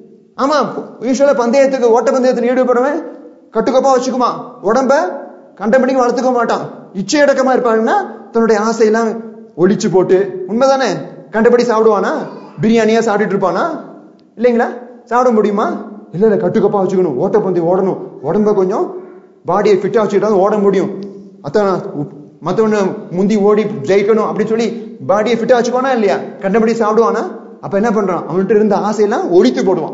ஆமா யூஸ்வலா பந்தயத்துக்கு ஓட்ட பந்தயத்தில் ஈடுபடுவேன் கட்டுக்கோப்பா வச்சுக்குமா உடம்ப கண்டபடிக்கு வளர்த்துக்க மாட்டான் இச்சையடக்கமா இருப்பாங்கன்னா தன்னுடைய ஆசையெல்லாம் ஒழிச்சு போட்டு உண்மைதானே கண்டபடி சாப்பிடுவானா பிரியாணியா சாப்பிட்டுட்டு இருப்பானா இல்லைங்களா சாப்பிட முடியுமா இல்ல இல்ல கட்டுக்கோப்பா வச்சுக்கணும் ஓட்டப்பந்தயம் ஓடணும் உடம்ப கொஞ்சம் பாடியை ஃபிட்டா வச்சுக்கிட்டா ஓட முடியும் அத்தனை மத்தவன முந்தி ஓடி ஜெயிக்கணும் அப்படி சொல்லி பாடியை ஃபிட்டா வச்சுக்கோனா இல்லையா கண்டபடி சாப்பிடுவானா அப்ப என்ன பண்றான் அவன்கிட்ட இருந்த ஆசையெல்லாம் ஒழித்து போடுவான்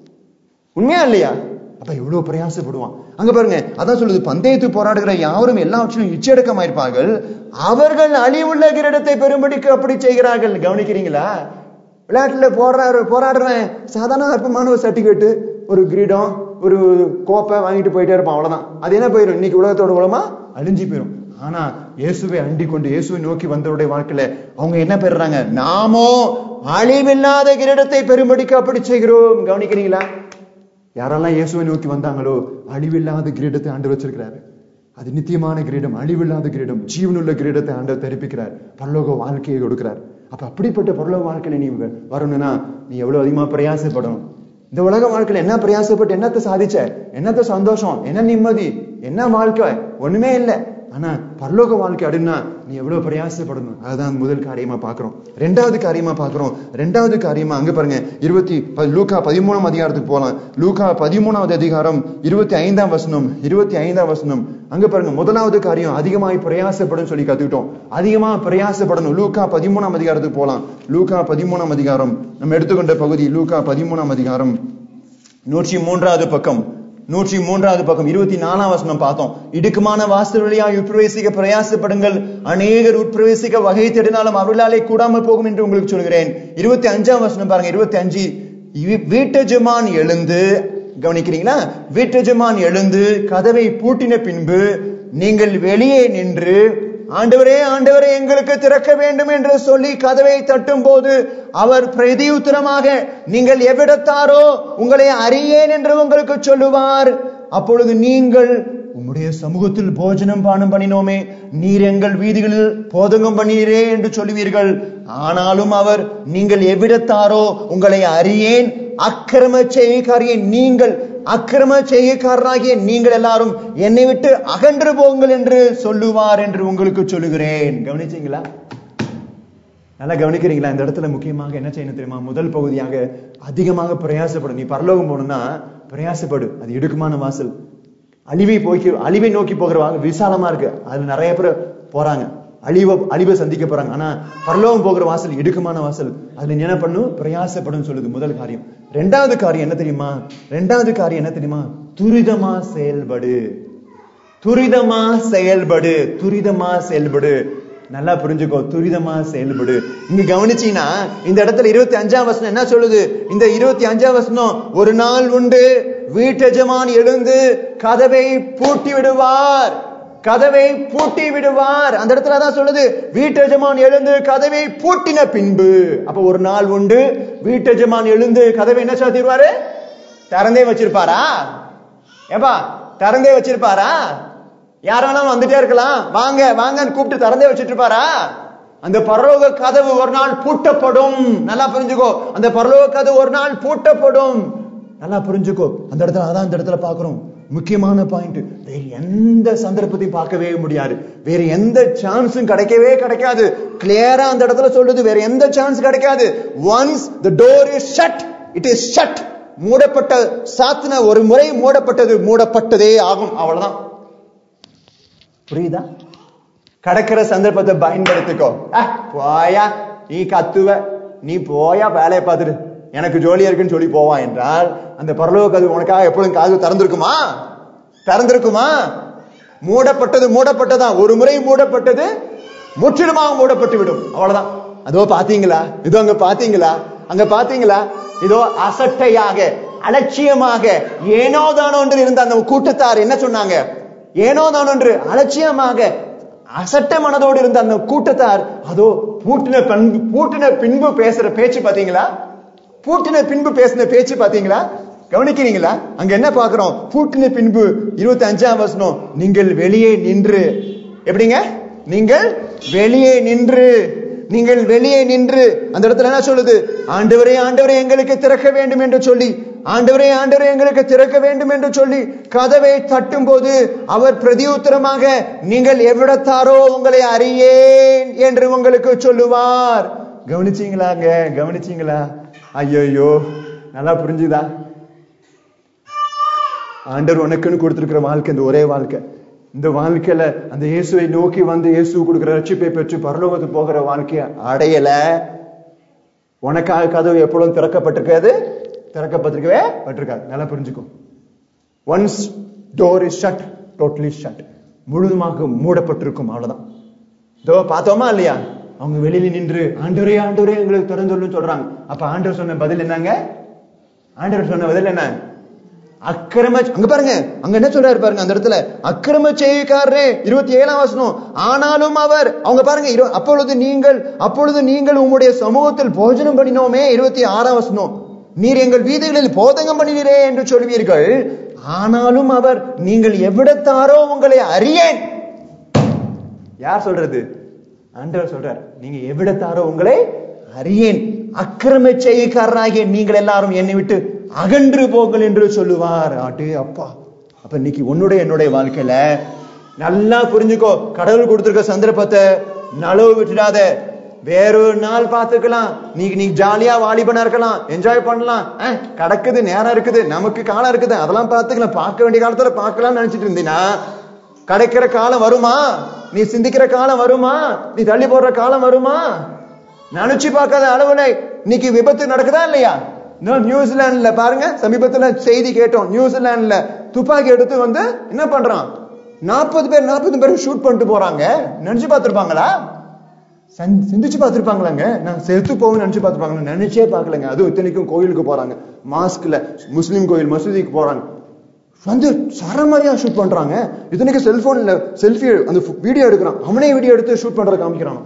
உண்மையா இல்லையா அப்ப எவ்வளவு பிரயாசப்படுவான் அங்க பாருங்க அதான் சொல்லுது பந்தயத்து போராடுகிற யாவரும் எல்லாவற்றிலும் இச்சடக்கமாயிருப்பார்கள் அவர்கள் அழிவுள்ள கிரீடத்தை பெரும்படிக்கு அப்படி செய்கிறார்கள் கவனிக்கிறீங்களா விளையாட்டுல போராடுற போராடுறவன் சாதாரண அற்பமான ஒரு சர்டிபிகேட் ஒரு கிரீடம் ஒரு கோப்பை வாங்கிட்டு போயிட்டே இருப்பான் அவ்வளவுதான் அது என்ன போயிடும் இன்னைக்கு உலகத்தோட உலகமா அழிஞ்சு போயிடும் ஆனா இயேசுவை அண்டி கொண்டு இயேசுவை நோக்கி வந்தவருடைய வாழ்க்கையில அவங்க என்ன பெறுறாங்க நாமோ அழிவில்லாத கிரீடத்தை பெரும்படிக்கு அப்படி செய்கிறோம் கவனிக்கிறீங்களா யாரெல்லாம் இயேசுவை நோக்கி வந்தாங்களோ அழிவில்லாத கிரீடத்தை ஆண்டு வச்சிருக்கிறாரு அது நித்தியமான கிரீடம் அழிவில்லாத கிரீடம் ஜீவனுள்ள கிரீடத்தை ஆண்டவர் தெரிவிக்கிறார் பரலோக வாழ்க்கையை கொடுக்கிறார் அப்ப அப்படிப்பட்ட பரலோக வாழ்க்கையில நீ வ- வரணும்னா நீ எவ்வளவு அதிகமா பிரயாசப்படணும் இந்த உலக வாழ்க்கையில என்ன பிரயாசப்பட்டு என்னத்தை சாதிச்ச என்னத்த சந்தோஷம் என்ன நிம்மதி என்ன வாழ்க்கை ஒண்ணுமே இல்லை ஆனா பரலோக வாழ்க்கை அப்படின்னா நீ எவ்வளவு பிரயாசப்படணும் அதுதான் முதல் காரியமா பாக்குறோம் ரெண்டாவது காரியமா பாக்குறோம் ரெண்டாவது காரியமா அங்க பாருங்க இருபத்தி ப- லூக்கா பதிமூணாம் அதிகாரத்துக்கு போலாம் லூக்கா பதிமூணாவது அதிகாரம் இருபத்தி ஐந்தாம் வசனம் இருபத்தி ஐந்தாம் வசனம் அங்க பாருங்க முதலாவது காரியம் அதிகமாய் பிரயாசப்படும் சொல்லி கத்துக்கிட்டோம் அதிகமா பிரயாசப்படணும் லூக்கா பதிமூணாம் அதிகாரத்துக்கு போலாம் லூக்கா பதிமூணாம் அதிகாரம் நம்ம எடுத்துக்கொண்ட பகுதி லூக்கா பதிமூணாம் அதிகாரம் நூற்றி மூன்றாவது பக்கம் நூற்றி மூன்றாவது பக்கம் இருபத்தி நாலாம் வசனம் பார்த்தோம் இடுக்குமான வாசல் வழியாய் உட்பிரவேசிக்க பிரயாசப்படுங்கள் அநேகர் உட்பிரவேசிக்க வகை தேடினாலும் அவர்களாலே கூடாமல் போகும் என்று உங்களுக்கு சொல்கிறேன் இருபத்தி அஞ்சாம் வசனம் பாருங்க இருபத்தி அஞ்சு வீட்டஜமான் எழுந்து கவனிக்கிறீங்களா வீட்டஜமான் எழுந்து கதவை பூட்டின பின்பு நீங்கள் வெளியே நின்று ஆண்டவரே ஆண்டவரே எங்களுக்கு திறக்க வேண்டும் என்று சொல்லி கதவை தட்டும் போது அவர் பிரதியுத்தரமாக நீங்கள் எவ்விடத்தாரோ உங்களை அறியேன் என்று உங்களுக்கு சொல்லுவார் அப்பொழுது நீங்கள் உம்முடைய சமூகத்தில் போஜனம் பானம் பண்ணினோமே நீர் எங்கள் வீதிகளில் போதகம் பண்ணீரே என்று சொல்லுவீர்கள் ஆனாலும் அவர் நீங்கள் எவ்விடத்தாரோ உங்களை அறியேன் அக்கிரம செய்கைக்காரியை நீங்கள் அக்கிரம செய்கைக்காரராகிய நீங்கள் எல்லாரும் என்னை விட்டு அகன்று போங்கள் என்று சொல்லுவார் என்று உங்களுக்கு சொல்லுகிறேன் கவனிச்சீங்களா நல்லா கவனிக்கிறீங்களா இந்த இடத்துல முக்கியமாக என்ன செய்யணும் தெரியுமா முதல் பகுதியாக அதிகமாக பிரயாசப்படும் நீ பரலோகம் போகணும்னா பிரயாசப்படு அது இடுக்குமான வாசல் அழிவை போக்கி அழிவை நோக்கி போகிற வாங்க விசாலமா இருக்கு அதுல நிறைய பேர் போறாங்க அழிவை அழிவை சந்திக்க போறாங்க ஆனா பரலோகம் போகிற வாசல் இடுக்கமான வாசல் அதுல நீ என்ன பண்ணும் பிரயாசப்படும் சொல்லுது முதல் காரியம் ரெண்டாவது காரியம் என்ன தெரியுமா ரெண்டாவது காரியம் என்ன தெரியுமா துரிதமா செயல்படு துரிதமா செயல்படு துரிதமா செயல்படு நல்லா புரிஞ்சுக்கோ துரிதமா செயல்படு இங்க கவனிச்சீங்கன்னா இந்த இடத்துல இருபத்தி அஞ்சாம் வசனம் என்ன சொல்லுது இந்த இருபத்தி அஞ்சாம் வசனம் ஒரு நாள் உண்டு வீட்டெஜமான் எழுந்து கதவை பூட்டி விடுவார் கதவை பூட்டி விடுவார் அந்த இடத்துல தான் சொல்லுது வீட்டெஜமான் எழுந்து கதவை பூட்டின பின்பு அப்ப ஒரு நாள் உண்டு வீட்டெஜமான் எழுந்து கதவை என்ன சாத்திடுவாரு திறந்தே வச்சிருப்பாரா ஏப்பா திறந்தே வச்சிருப்பாரா யாராலும் வந்துட்டே இருக்கலாம் வாங்க வாங்கன்னு கூப்பிட்டு திறந்தே வச்சிட்டு இருப்பாரா அந்த பரலோக கதவு ஒரு நாள் பூட்டப்படும் நல்லா புரிஞ்சுக்கோ அந்த பரலோக கதவு ஒரு நாள் பூட்டப்படும் நல்லா புரிஞ்சுக்கோ அந்த இடத்துல அதான் அந்த இடத்துல பாக்குறோம் முக்கியமான பாயிண்ட் வேற எந்த சந்தர்ப்பத்தையும் பார்க்கவே முடியாது வேற எந்த சான்ஸும் கிடைக்கவே கிடைக்காது கிளியரா அந்த இடத்துல சொல்லுது வேற எந்த சான்ஸ் கிடைக்காது once the door is shut it is shut மூடப்பட்ட சாத்தின ஒரு முறை மூடப்பட்டது மூடப்பட்டதே ஆகும் அவ்வளவுதான் புரியுதா கடக்கிற சந்தர்ப்பத்தை பயன்படுத்திக்கோ அஹ், போயா நீ கத்துவ நீ போயா வேலையை பார்த்துட்டு எனக்கு ஜோலியா இருக்குன்னு சொல்லி போவா என்றால் அந்த பரலோக கதவு உனக்காக எப்பொழுதும் காது திறந்திருக்குமா திறந்திருக்குமா மூடப்பட்டது மூடப்பட்டதான் ஒரு முறை மூடப்பட்டது முற்றிலுமாக மூடப்பட்டு விடும் அவ்வளவுதான் அதோ பாத்தீங்களா இதோ அங்க பாத்தீங்களா அங்க பாத்தீங்களா இதோ அசட்டையாக அலட்சியமாக ஏனோ தானோ என்று இருந்த அந்த கூட்டத்தார் என்ன சொன்னாங்க ஏனோ தானோ என்று அலட்சியமாக அசட்ட மனதோடு இருந்த அந்த கூட்டத்தார் அதோ பூட்டின பண்பு பூட்டின பின்பு பேசுற பேச்சு பாத்தீங்களா பூட்டின பின்பு பேசின பேச்சு பாத்தீங்களா கவனிக்கிறீங்களா அங்க என்ன பாக்குறோம் பூட்டின பின்பு இருபத்தி அஞ்சாம் வசனம் நீங்கள் வெளியே நின்று எப்படிங்க நீங்கள் வெளியே நின்று நீங்கள் வெளியே நின்று அந்த இடத்துல என்ன சொல்லுது ஆண்டவரே ஆண்டவரே எங்களுக்கு திறக்க வேண்டும் என்று சொல்லி ஆண்டவரே ஆண்டவரே எங்களுக்கு திறக்க வேண்டும் என்று சொல்லி கதவை தட்டும் போது அவர் பிரதியுத்தரமாக நீங்கள் எவ்விடத்தாரோ உங்களை அறியேன் என்று உங்களுக்கு சொல்லுவார் கவனிச்சீங்களாங்க கவனிச்சீங்களா ஐயோ நல்லா புரிஞ்சுதா ஆண்டவர் உனக்குன்னு கொடுத்திருக்கிற வாழ்க்கை இந்த ஒரே வாழ்க்கை இந்த வாழ்க்கையில அந்த இயேசுவை நோக்கி வந்து இயேசு கொடுக்கிற ரட்சிப்பை பெற்று பரலோகத்துக்கு போகிற வாழ்க்கைய அடையல உனக்காக கதவு எப்பொழுதும் திறக்கப்பட்டிருக்காது திறக்கப்பட்டிருக்கவே பட்டிருக்காது நல்லா புரிஞ்சுக்கும் once door is shut totally shut முழுதுமாக மூடப்பட்டிருக்கும் அவ்வளவுதான் இதோ பார்த்தோமா இல்லையா அவங்க வெளியில நின்று ஆண்டவரே ஆண்டவரே எங்களுக்கு திறந்துள்ளு சொல்றாங்க அப்ப ஆண்டவர் சொன்ன பதில் என்னங்க ஆண்டவர் சொன்ன பதில் என்ன அக்கிரம அங்க பாருங்க அங்க என்ன சொல்றாரு பாருங்க அந்த இடத்துல அக்கிரம செய்யக்காரரே இருபத்தி ஏழாம் வசனம் ஆனாலும் அவர் அவங்க பாருங்க இரு- அப்பொழுது நீங்கள் அப்பொழுது நீங்கள் உம்முடைய சமூகத்தில் போஜனம் பண்ணினோமே இருபத்தி ஆறாம் வசனம் நீர் எங்கள் வீதிகளில் போதகம் பண்ணினீரே என்று சொல்வீர்கள் ஆனாலும் அவர் நீங்கள் எவ்விடத்தாரோ உங்களை அறியேன் யார் சொல்றது ஆண்டவர் சொல்றார் நீங்க எவ்விடத்தாரோ உங்களை அறியேன் அக்கிரம செய்யக்காரராகிய நீங்கள் எல்லாரும் என்னை விட்டு அகன்று போங்கள் என்று சொல்லுவார் ஆட்டு அப்பா அப்ப இன்னைக்கு உன்னுடைய என்னுடைய வாழ்க்கையில நல்லா புரிஞ்சுக்கோ கடவுள் கொடுத்திருக்க சந்தர்ப்பத்தை நழுவு விட்டுடாத வேறொரு நாள் பார்த்துக்கலாம் நீ நீ ஜாலியா வாலிபனா இருக்கலாம் என்ஜாய் பண்ணலாம் அஹ், கிடக்குது நேரம் இருக்குது நமக்கு காலம் இருக்குது அதெல்லாம் பார்த்துக்கலாம் பார்க்க வேண்டிய காலத்துல பார்க்கலாம்னு நினைச்சிட்டு இருந்தீங்கன்னா கிடைக்கிற காலம் வருமா நீ சிந்திக்கிற காலம் வருமா நீ தள்ளி போடுற காலம் வருமா நினைச்சு பார்க்காத அளவுல இன்னைக்கு விபத்து நடக்குதா இல்லையா இன்னும் நியூசிலாந்துல பாருங்க சமீபத்துல செய்தி கேட்டோம் நியூசிலாந்துல துப்பாக்கி எடுத்து வந்து என்ன பண்றான் நாற்பது பேர் நாற்பது பேர் ஷூட் பண்ணிட்டு போறாங்க நினைச்சு பார்த்திருப்பாங்களா சந்- சிந்திச்சு பார்த்திருப்பாங்களாங்க நான் செத்து போவேன்னு நினைச்சு பார்த்திருப்பாங்களா நினைச்சே பார்க்கலங்க அதுவும் இத்தனைக்கும் கோயிலுக்கு போறாங்க மாஸ்க்ல முஸ்லீம் கோயில் மசூதிக்கு போறாங்க வந்து சரமாரியா ஷூட் பண்றாங்க இத்தனைக்கு செல்போன்ல செல்ஃபி அந்த வீடியோ எடுக்கிறான் அவனே வீடியோ எடுத்து ஷூட் பண்றத காமிக்கிறான்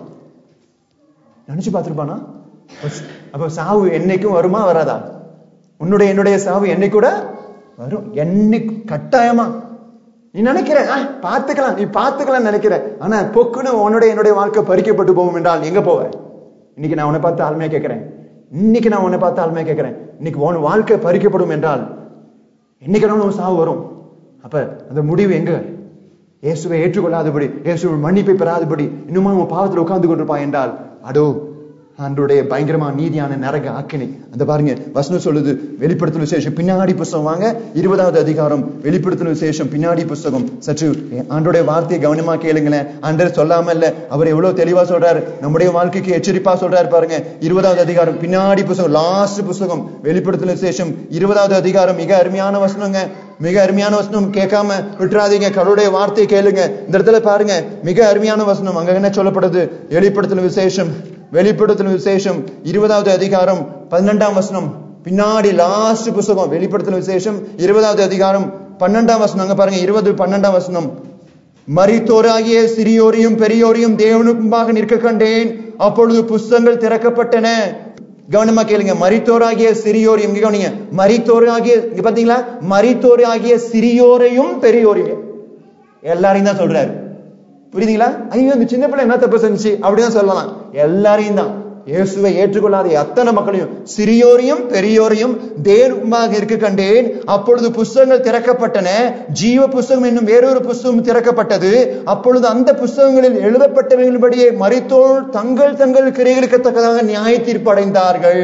நினைச்சு பார்த்திருப்பானா அப்ப சாவு என்னைக்கும் வருமா வராதா உன்னுடைய என்னுடைய சாவு என்னை கூட வரும் என்னைக்கு கட்டாயமா நீ நினைக்கிற "ஆ, பார்த்துக்கலாம் நீ பார்த்துக்கலாம் நினைக்கிற ஆனா பொக்குன்னு உன்னுடைய என்னுடைய வாழ்க்கை பறிக்கப்பட்டு போகும் என்றால் எங்க போவ இன்னைக்கு நான் உன்னை பார்த்து ஆளுமையா கேட்கிறேன் இன்னைக்கு நான் உன்னை பார்த்து ஆளுமையா கேட்கிறேன் இன்னைக்கு உன் வாழ்க்கை பறிக்கப்படும் என்றால் என்னைக்கு உன் சாவு வரும் அப்ப அந்த முடிவு எங்க இயேசுவை ஏற்றுக்கொள்ளாதபடி இயேசுவை மன்னிப்பை பெறாதபடி இன்னுமா உன் பாவத்தில் உட்கார்ந்து கொண்டிருப்பான் என்றால் அடோ ஆண்டோடைய பயங்கரமா நீதியான நரக ஆக்கினை அந்த பாருங்க வசனம் சொல்லுது வெளிப்படுத்தல் விசேஷம் பின்னாடி புஸ்தகம் வாங்க இருபதாவது அதிகாரம் வெளிப்படுத்தல் விசேஷம் பின்னாடி புஸ்தகம் சற்று ஆண்டோடைய வார்த்தையை கவனமா கேளுங்களேன் ஆண்டர் சொல்லாம இல்ல அவர் எவ்வளவு தெளிவா சொல்றாரு நம்முடைய வாழ்க்கைக்கு எச்சரிப்பா சொல்றாரு பாருங்க இருபதாவது அதிகாரம் பின்னாடி புஸ்தகம் லாஸ்ட் புஸ்தகம் வெளிப்படுத்தல் விசேஷம் இருபதாவது அதிகாரம் மிக அருமையான வசனங்க மிக அருமையான வசனம் கேட்காம விட்டுறாதீங்க கடவுளுடைய வார்த்தையை கேளுங்க இந்த இடத்துல பாருங்க மிக அருமையான வசனம் அங்க என்ன சொல்லப்படுது வெளிப்படுத்தல் விசேஷம் வெளிப்படுத்தல் விசேஷம் இருபதாவது அதிகாரம் பன்னெண்டாம் வசனம் பின்னாடி லாஸ்ட் புஸ்தகம் வெளிப்படுத்தல் விசேஷம் இருபதாவது அதிகாரம் பன்னெண்டாம் வசனம் அங்க பாருங்க இருபது பன்னெண்டாம் வசனம் மரித்தோராகிய சிறியோரையும் பெரியோரையும் தேவனுக்கு முன்பாக நிற்க கண்டேன் அப்பொழுது புஸ்தகங்கள் திறக்கப்பட்டன கவனமா கேளுங்க மரித்தோராகிய சிறியோரையும் இங்க கவனிங்க மரித்தோராகிய இங்க பாத்தீங்களா மரித்தோராகிய சிறியோரையும் பெரியோரையும் எல்லாரையும் தான் சொல்றாரு புரியுதுங்களா ஐயோ இந்த சின்ன பிள்ளை என்ன தப்பு செஞ்சுச்சு அப்படிதான் சொல்லலாம் எல்லாரையும் தான் இயேசுவை ஏற்றுக்கொள்ளாத அத்தனை மக்களையும் சிறியோரையும் பெரியோரையும் தேவமாக இருக்க கண்டேன் அப்பொழுது புஸ்தகங்கள் திறக்கப்பட்டன ஜீவ புஸ்தகம் என்னும் வேறொரு புஸ்தகம் திறக்கப்பட்டது அப்பொழுது அந்த புஸ்தகங்களில் எழுதப்பட்டவைகளின்படியே மரித்தோர் தங்கள் தங்கள் கிரைகளுக்கு தக்கதாக நியாய தீர்ப்பு அடைந்தார்கள்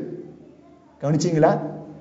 கவனிச்சீங்களா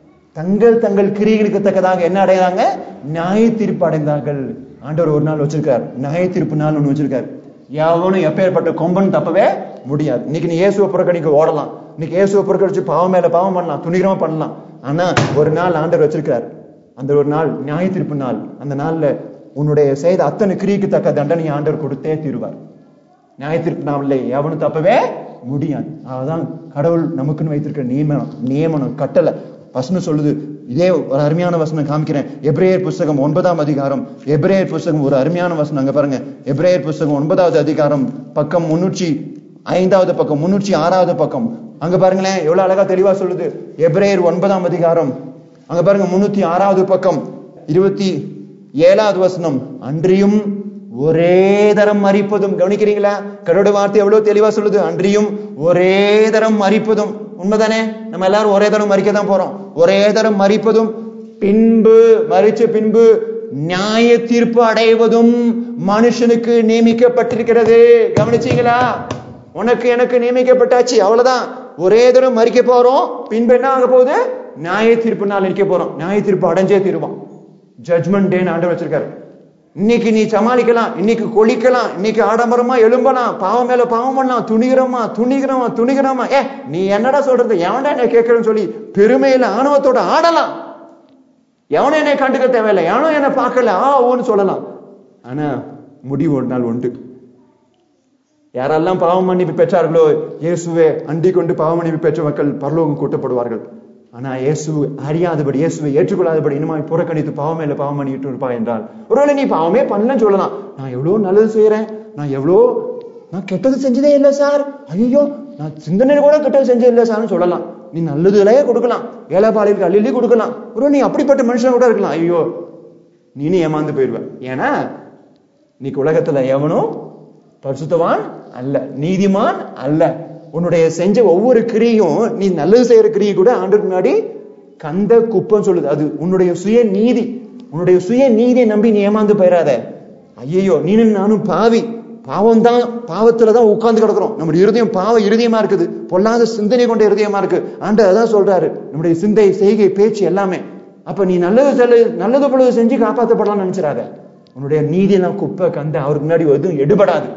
தங்கள் தங்கள் கிரியைகளுக்கு தக்கதாக என்ன அடைகிறாங்க நியாய தீர்ப்பு அடைந்தார்கள் ஆண்டவர் ஒரு நாள் வச்சிருக்கார் நியாய தீர்ப்பு நாள் ஒண்ணு வச்சிருக்கார் எவனும் எப்பேற்பட்ட கொம்பன் தப்பவே முடியாது இன்னைக்கு நீ இயேசுவை புறக்கணிக்க ஓடலாம் இன்னைக்கு இயேசுவை புறக்கணிச்சு பாவம் மேல பாவம் பண்ணலாம் துணிகரமா பண்ணலாம் ஆனா ஒரு நாள் ஆண்டவர் வச்சிருக்கார் அந்த ஒரு நாள் நியாய தீர்ப்பு நாள் அந்த நாள்ல உன்னுடைய செய்த அத்தனை கிரிக்கு தக்க தண்டனை ஆண்டவர் கொடுத்தே தீருவார் நியாய தீர்ப்பு நாளில் எவனும் தப்பவே முடியாது அதான் கடவுள் நமக்குன்னு வைத்திருக்கிற நியமனம் நியமனம் கட்டளை வசனம் சொல்லுது இதே ஒரு அருமையான வசனம் காமிக்கிறேன் எப்ரேயர் புஸ்தகம் ஒன்பதாம் அதிகாரம் எப்ரேயர் புஸ்தகம் ஒரு அருமையான வசனம் அங்க பாருங்க எப்ரேயர் புஸ்தகம் ஒன்பதாவது அதிகாரம் பக்கம் முன்னூற்றி ஐந்தாவது பக்கம் முன்னூற்றி ஆறாவது பக்கம் அங்க பாருங்களேன் எவ்வளவு அழகா தெளிவா சொல்லுது எப்ரேயர் ஒன்பதாம் அதிகாரம் அங்க பாருங்க முன்னூத்தி ஆறாவது பக்கம் இருபத்தி ஏழாவது வசனம் அன்றியும் ஒரே தரம் மறிப்பதும் கவனிக்கிறீங்களா கடவுட வார்த்தை எவ்வளவு தெளிவா சொல்லுது அன்றியும் ஒரே தரம் மறிப்பதும் உண்மைதானே நம்ம எல்லாரும் ஒரே தரம் மறிக்க தான் போறோம் ஒரே தரம் மறிப்பதும் பின்பு மறிச்ச பின்பு நியாய தீர்ப்பு அடைவதும் மனுஷனுக்கு நியமிக்கப்பட்டிருக்கிறது கவனிச்சீங்களா உனக்கு எனக்கு நியமிக்கப்பட்டாச்சு அவ்வளவுதான் ஒரே தரம் மறிக்க போறோம் பின்பு என்ன ஆக போகுது நியாய தீர்ப்பு நாள் நிற்க போறோம் நியாய தீர்ப்பு அடைஞ்சே தீருவான் ஜட்மெண்ட் டேன்னு ஆண்டு வச்சிருக்காரு இன்னைக்கு நீ சமாளிக்கலாம் இன்னைக்கு கொளிக்கலாம் இன்னைக்கு ஆடம்பரமா எழும்பலாம் பாவம் மேல பாவம் பண்ணலாம் துணிகிறமா துணிகிறமா துணிகிறமா ஏ நீ என்னடா சொல்றது எவன்டா என்ன கேட்கறன்னு சொல்லி பெருமையில ஆணவத்தோட ஆடலாம் எவனும் என்னை கண்டுக்க தேவையில்லை எவனும் என்ன பார்க்கல ஆ ஓன்னு சொல்லலாம் ஆனா முடிவு ஒரு நாள் உண்டு யாரெல்லாம் பாவம் மன்னிப்பு பெற்றார்களோ இயேசுவே அண்டி கொண்டு பாவ மன்னிப்பு பெற்ற மக்கள் பரலோகம் கூட்டப்படுவார்கள் ஆனா இயேசு அறியாதபடி இயேசுவை ஏற்றுக்கொள்ளாதபடி இனிமாய் புறக்கணித்து பாவமே இல்ல பாவம் பண்ணிட்டு இருப்பா என்றால் ஒருவேளை நீ பாவமே பண்ணலன்னு சொல்லலாம் நான் எவ்வளவு நல்லது செய்யறேன் நான் எவ்வளோ நான் கெட்டது செஞ்சதே இல்லை சார் ஐயோ நான் சிந்தனை கூட கெட்டது செஞ்சது இல்லை சார்னு சொல்லலாம் நீ நல்லதுலயே கொடுக்கலாம் ஏழைப்பாளையருக்கு அள்ளி கொடுக்கலாம் ஒரு நீ அப்படிப்பட்ட மனுஷன் கூட இருக்கலாம் ஐயோ நீனு ஏமாந்து போயிடுவ ஏன்னா இன்னைக்கு உலகத்துல எவனும் பரிசுத்தவான் அல்ல நீதிமான் அல்ல உன்னுடைய செஞ்ச ஒவ்வொரு கிரியும் நீ நல்லது செய்யற கிரியை கூட ஆண்டு முன்னாடி கந்த குப்பம் சொல்லுது அது உன்னுடைய சுய நீதி உன்னுடைய சுய நீதியை நம்பி நீ ஏமாந்து போயிடாத ஐயோ நீனும் நானும் பாவி பாவம் தான் பாவத்துல தான் உட்கார்ந்து கிடக்குறோம் நம்முடைய இருதயம் பாவ இருதயமா இருக்குது பொல்லாத சிந்தனை கொண்ட இருதயமா இருக்கு ஆண்டு அதான் சொல்றாரு நம்முடைய சிந்தை செய்கை பேச்சு எல்லாமே அப்ப நீ நல்லது செல்லு நல்லது பொழுது செஞ்சு காப்பாற்றப்படலாம்னு நினைச்சிடாத உன்னுடைய நீதியெல்லாம் குப்பை கந்த அவருக்கு முன்னாடி எதுவும் எடுபடாது